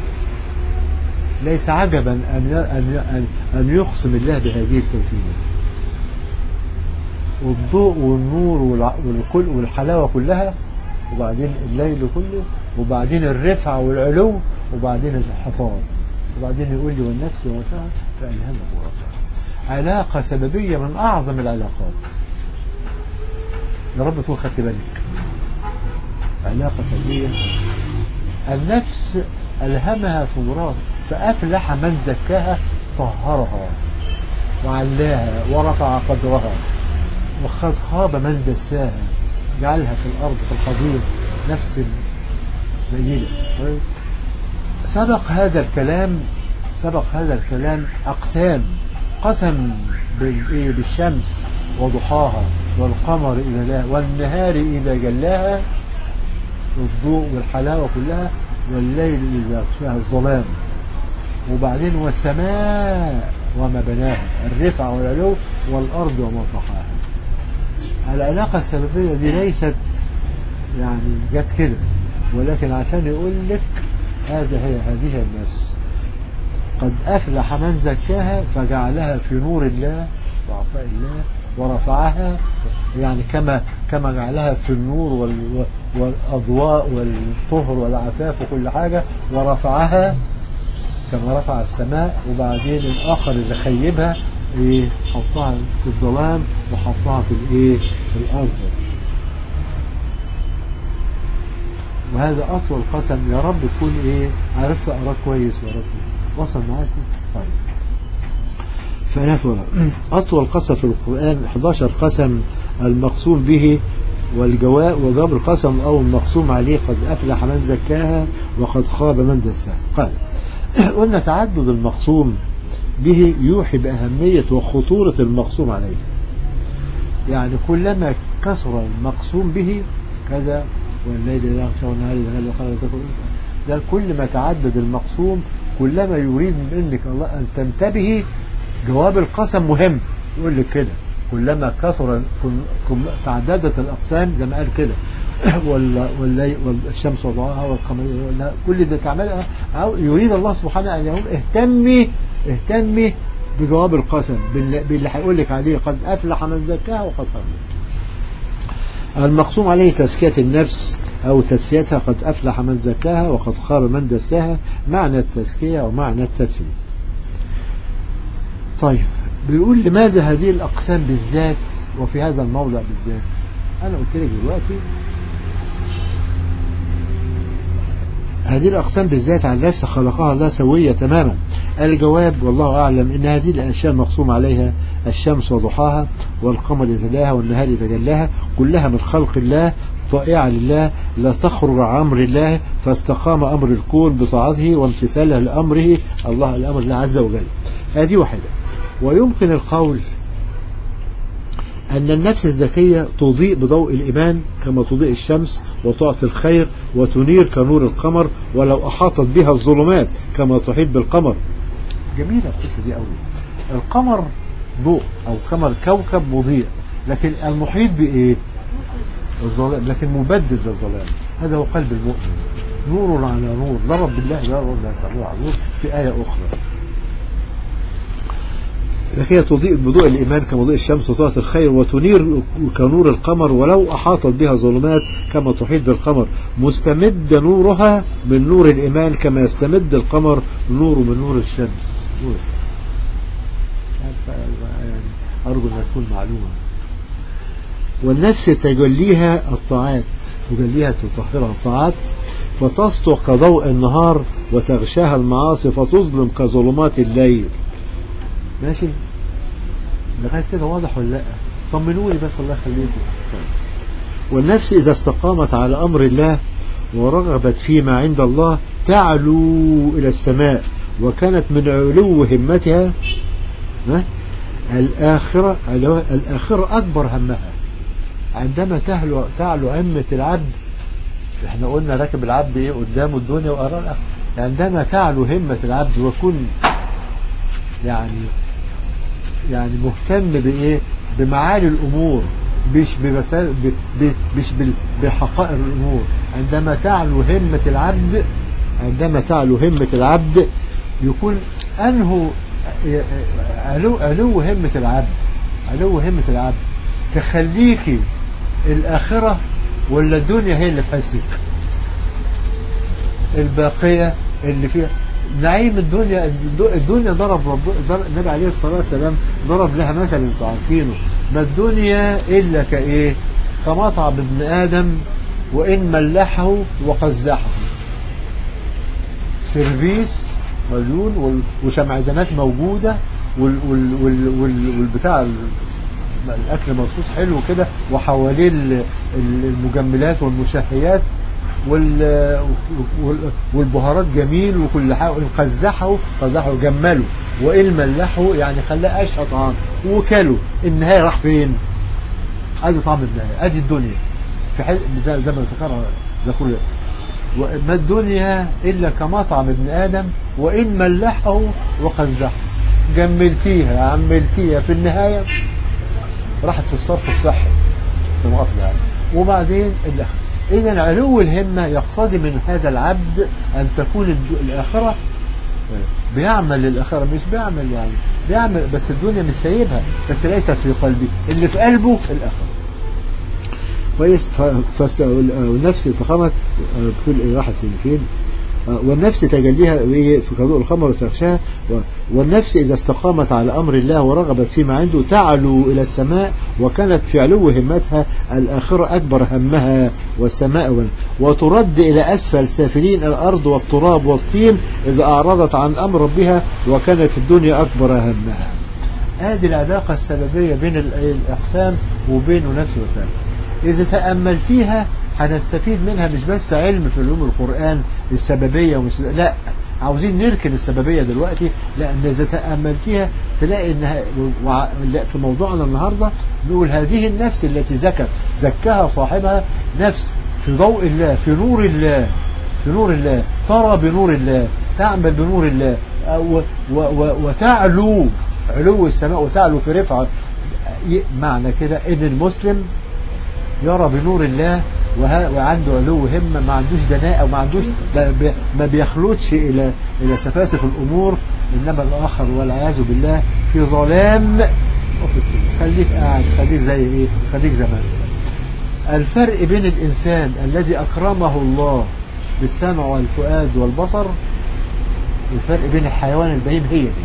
ليس عجبا أن أن أن يقسم الله بهذه الكيفية والضوء والنور والكل والحلاوة كلها وبعدين الليل كله وبعدين الرفع والعلو وبعدين الحفاظ وبعدين يقول لي والنفس ومساها فألهمه ربها علاقة سببية من أعظم العلاقات يا رب تكون خدت بالك علاقة سببية النفس ألهمها فجورها فأفلح من زكاها طهرها وعلاها ورفع قدرها وقد خاب من دساها جعلها في الأرض في الحضيض نفس الميلة سبق هذا الكلام سبق هذا الكلام أقسام قسم بالشمس وضحاها والقمر إذا لا والنهار إذا جلاها والضوء والحلاوة كلها والليل إذا غشاها الظلام وبعدين والسماء وما بناها الرفع والعلو والأرض وما طحاها العلاقة السببية دي ليست يعني جت كده ولكن عشان يقول لك هذا هي هذه الناس قد أفلح من زكاها فجعلها في نور الله وعطاء الله ورفعها يعني كما كما جعلها في النور والأضواء والطهر والعفاف وكل حاجة ورفعها كما رفع السماء وبعدين الآخر اللي خيبها ايه حطها في الظلام وحطها في الايه في الأرض وهذا أطول قسم يا رب تكون ايه عرفت أقرأ كويس ورسمي وصل معاكم طيب فأنا أطول قسم في القرآن 11 قسم المقسوم به والجواب وجواب القسم أو المقسوم عليه قد أفلح من زكاها وقد خاب من دساها قال قلنا تعدد المقسوم به يوحي بأهمية وخطورة المقسوم عليه يعني كلما كثر المقسوم به كذا والليل يغشى والنهار يغلى وخلق ده كل ما تعدد المقسوم كلما يريد منك الله أن تنتبهي جواب القسم مهم يقول لك كده كلما كثر تعددت الأقسام زي ما قال كده والليل والشمس وضعها والقمر كل ده تعملها أو يريد الله سبحانه أن يقول اهتمي اهتمي بجواب القسم باللي هيقول لك عليه قد أفلح من زكاها وقد خاب المقسوم عليه تزكية النفس أو تسيتها قد أفلح من زكاها وقد خاب من دساها معنى التزكية ومعنى التسيير طيب بيقول لماذا هذه الأقسام بالذات وفي هذا الموضع بالذات أنا قلت لك دلوقتي هذه الأقسام بالذات عن نفس خلقها الله سوية تماما الجواب والله أعلم إن هذه الأشياء مقسوم عليها الشمس وضحاها والقمر يتلاها والنهار يتجلاها كلها من خلق الله طائعة لله لا تخرج عن أمر الله فاستقام أمر الكون بطاعته وامتثاله لأمره الله الأمر الله عز وجل هذه واحدة ويمكن القول أن النفس الذكية تضيء بضوء الإيمان كما تضيء الشمس وتعطي الخير وتنير كنور القمر ولو أحاطت بها الظلمات كما تحيط بالقمر جميلة الحته دي قوي القمر ضوء أو قمر كوكب مضيء لكن المحيط بإيه الظلام لكن مبدد للظلام هذا هو قلب المؤمن نور على نور ضرب بالله لا نور على نور في آية أخرى لكن تضيء بضوء الإيمان كمضوء الشمس وطاعة الخير وتنير كنور القمر ولو أحاطت بها ظلمات كما تحيط بالقمر مستمد نورها من نور الإيمان كما يستمد القمر نوره من نور الشمس نور. يعني أرجو أن تكون معلومة والنفس تجليها الطاعات تجليها تطهرها الطاعات فتسطع كضوء النهار وتغشاها المعاصي فتظلم كظلمات الليل ماشي لغاية كده واضح ولا لا طمنوني بس الله يخليكم والنفس إذا استقامت على أمر الله ورغبت فيما عند الله تعلو إلى السماء وكانت من علو همتها الآخرة الآخرة أكبر همها عندما تعلو تعلو همة العبد احنا قلنا راكب العبد ايه قدامه الدنيا وأراه عندما تعلو همة العبد ويكون يعني يعني مهتم بإيه بمعالي الأمور مش بمسال مش بحقائق الأمور عندما تعلو همة العبد عندما تعلو همة العبد يكون أنه علو, علو همة العبد علو همة العبد تخليكي الآخرة ولا الدنيا هي اللي في حسك الباقية اللي فيها نعيم الدنيا الدنيا ضرب رب النبي عليه الصلاة والسلام ضرب لها مثل انتوا عارفينه ما الدنيا إلا كإيه كمطعم ابن آدم وإن ملحه وقزحه سيرفيس مليون وشمعدانات موجودة وال وال وال وال والبتاع الأكل مرصوص حلو كده وحواليه المجملات والمشهيات والبهارات جميل وكل حاجه ان قزحه قزحه جمله وان ملحه يعني خلاه اشهى طعام وكله النهايه راح فين؟ ادي طعم النهايه ادي الدنيا في حي... زي ما ذكرها ذكر ما الدنيا الا كمطعم ابن ادم وان ملحه وقزحه جملتيها عملتيها في النهايه راحت في الصرف الصحي المؤاخذه يعني وبعدين الاخر إذا علو الهمة يقتضي من هذا العبد أن تكون الآخرة بيعمل للآخرة مش بيعمل يعني بيعمل بس الدنيا مش سايبها بس ليست في قلبي اللي في قلبه الآخرة كويس والنفس استقامت بكل راحة فين آه، والنفس تجليها إيه؟ في كضوء الخمر وتغشاها و- والنفس إذا استقامت على أمر الله ورغبت فيما عنده تعلو إلى السماء وكانت في علو همتها الآخرة أكبر همها والسماء وال- وترد إلى أسفل سافلين الأرض والتراب والطين إذا أعرضت عن أمر ربها وكانت الدنيا أكبر همها هذه العلاقة السببية بين ال- الأقسام وبين نفس وسلم إذا تأملتيها هنستفيد منها مش بس علم في علوم القرآن السببية ومش لا عاوزين نركن السببية دلوقتي لأن إذا تأملتيها تلاقي إنها وع- لا، في موضوعنا النهاردة نقول هذه النفس التي زكت زكاها صاحبها نفس في ضوء الله في نور الله في نور الله ترى بنور الله تعمل بنور الله و و و وتعلو علو السماء وتعلو في رفعة ي- معنى كده ان المسلم يرى بنور الله وه- وعنده علو همة ما عندوش دناءة وما عندوش ب- ب- ما بيخلطش إلى إلى سفاسف الأمور إنما الآخر والعياذ بالله في ظلام خليك قاعد خليك زي إيه خليك زمان الفرق بين الإنسان الذي أكرمه الله بالسمع والفؤاد والبصر الفرق بين الحيوان البهيم هي دي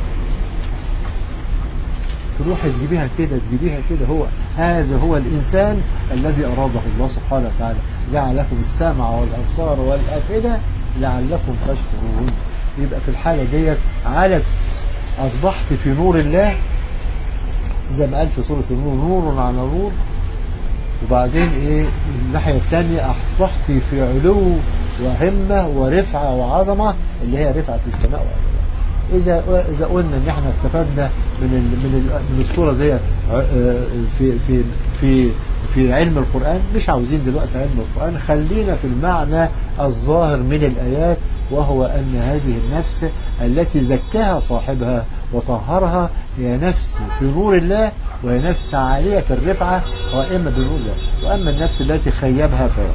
تروح تجيبيها كده تجيبيها كده هو هذا هو الإنسان الذي أراده الله سبحانه وتعالى جعل لكم السمع والأبصار والأفئدة لعلكم تشكرون يبقى في الحالة ديت علت أصبحت في نور الله زي ما قال في سورة النور نور على نور وبعدين ايه الناحية الثانية أصبحت في علو وهمة ورفعة وعظمة اللي هي رفعة السماء والأرض إذا إذا قلنا إن إحنا استفدنا من ال من ال من الصورة دي آه، في في في في علم القرآن مش عاوزين دلوقتي علم القرآن خلينا في المعنى الظاهر من الآيات وهو أن هذه النفس التي زكاها صاحبها وطهرها هي نفس في نور الله وهي نفس عالية الرفعة قائمة بنور الله وأما النفس التي خيبها فهي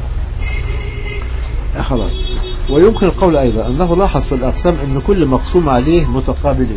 خلاص ويمكن القول أيضا أنه لاحظ في الأقسام أن كل مقسوم عليه متقابلين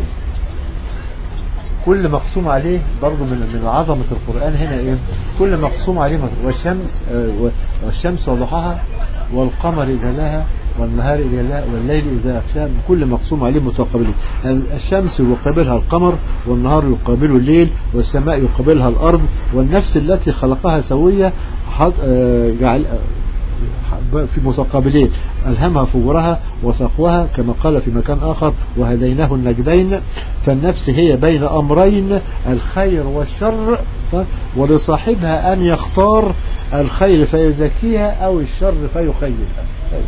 كل مقسوم عليه برضو من من عظمة القرآن هنا إيه كل مقسوم عليه مت- والشمس آه، و- والشمس وضحاها والقمر إذا لها والنهار إذا لها والليل إذا أغشاها كل مقسوم عليه متقابلين الشمس يقابلها القمر والنهار يقابله الليل والسماء يقابلها الأرض والنفس التي خلقها سوية حط- آه، جعل في متقابلين ألهمها فجورها وتقواها كما قال في مكان آخر وهديناه النجدين فالنفس هي بين أمرين الخير والشر ولصاحبها أن يختار الخير فيزكيها أو الشر فيخيبها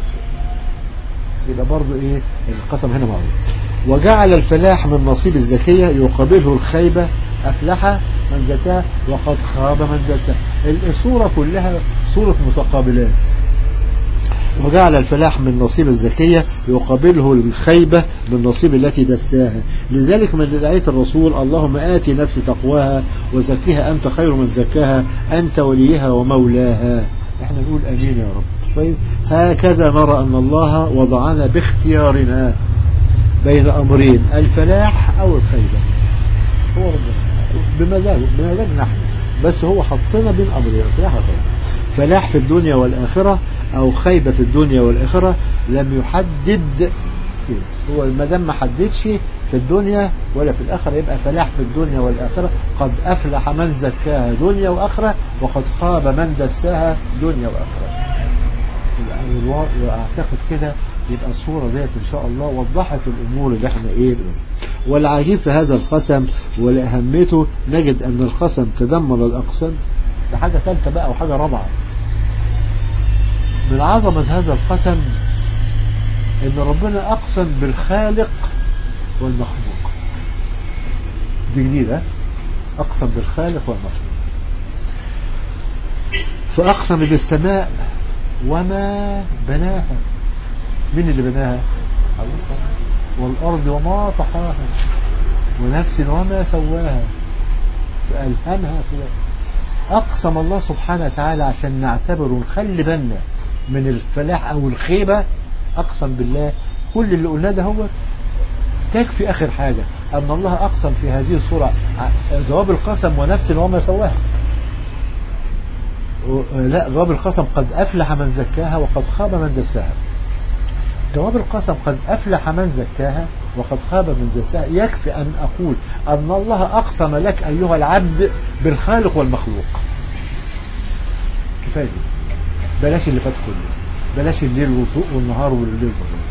يبقى برضو إيه القسم هنا معروف وجعل الفلاح من نصيب الزكية يقابله الخيبة أفلح من زكاه وقد خاب من دساه الصورة كلها صورة متقابلات وجعل الفلاح من نصيب الزكية يقابله الخيبة من نصيب التي دساها لذلك من آية الرسول اللهم آتي نفسي تقواها وزكيها أنت خير من زكاها أنت وليها ومولاها احنا نقول أمين يا رب طيب هكذا نرى أن الله وضعنا باختيارنا بين أمرين الفلاح أو الخيبة هو ربنا بمزاجه بمزاجنا احنا بس هو حطنا بين أمرين الفلاح والخيبة فلاح في الدنيا والآخرة أو خيبة في الدنيا والآخرة لم يحدد هو ما دام ما حددش في الدنيا ولا في الآخرة يبقى فلاح في الدنيا والآخرة قد أفلح من زكاها دنيا وآخرة وقد خاب من دساها دنيا وآخرة وأعتقد كده يبقى الصورة ديت إن شاء الله وضحت الأمور اللي احنا إيه والعجيب في هذا القسم ولأهميته نجد أن القسم تدمر الأقسام ده حاجة ثالثة بقى وحاجة رابعة من عظمة هذا القسم ان ربنا اقسم بالخالق والمخلوق دي جديدة اقسم بالخالق والمخلوق فاقسم بالسماء وما بناها مين اللي بناها والارض وما طحاها ونفس وما سواها فالهمها فيها اقسم الله سبحانه وتعالى عشان نعتبر ونخلي بالنا من الفلاح او الخيبة اقسم بالله كل اللي قلناه ده هو تكفي اخر حاجة ان الله اقسم في هذه الصورة جواب القسم ونفس وما سواها لا جواب القسم قد افلح من زكاها وقد خاب من دساها جواب القسم قد أفلح من زكاها وقد خاب من دساها يكفي أن أقول أن الله أقسم لك أيها العبد بالخالق والمخلوق كفاية دي. بلاش اللي فات كله بلاش الليل والضوء والنهار والليل والضوء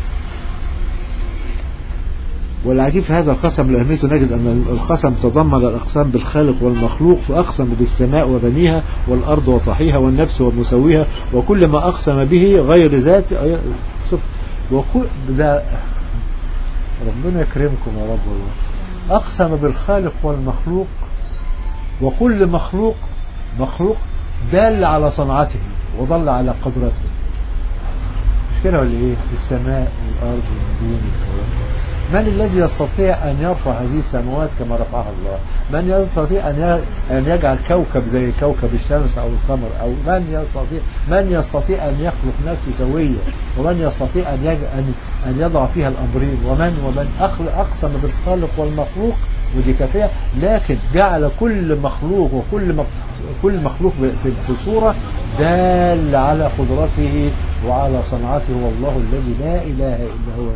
والعجيب في هذا القسم لأهميته نجد أن القسم تضمن الأقسام بالخالق والمخلوق فأقسم بالسماء وبنيها والأرض وطحيها والنفس ومسويها وكل ما أقسم به غير ذات صفر وكل ده ربنا يكرمكم يا رب والله أقسم بالخالق والمخلوق وكل مخلوق مخلوق دال على صنعته وضل على قدرته مش كده ولا ايه السماء والارض والنجوم والكواكب من الذي يستطيع أن يرفع هذه السماوات كما رفعها الله من يستطيع أن أن يجعل كوكب زي كوكب الشمس أو القمر أو من يستطيع من يستطيع أن يخلق نفسه سوية ومن يستطيع أن أن أن يضع فيها الأمرين ومن ومن أقسم بالخالق والمخلوق ودي كافية لكن جعل كل مخلوق وكل مخ... كل مخلوق في في صورة دال على قدرته وعلى صنعته والله الذي لا إله إلا هو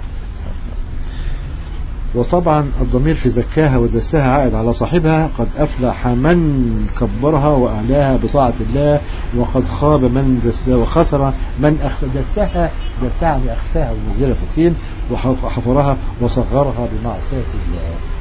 وطبعا الضمير في زكاها ودساها عائد على صاحبها قد أفلح من كبرها وأعلاها بطاعة الله وقد خاب من دساها وخسر من أخ دساها دساها يعني أخفاها ونزلها في الطين وحفرها وصغرها بمعصية الله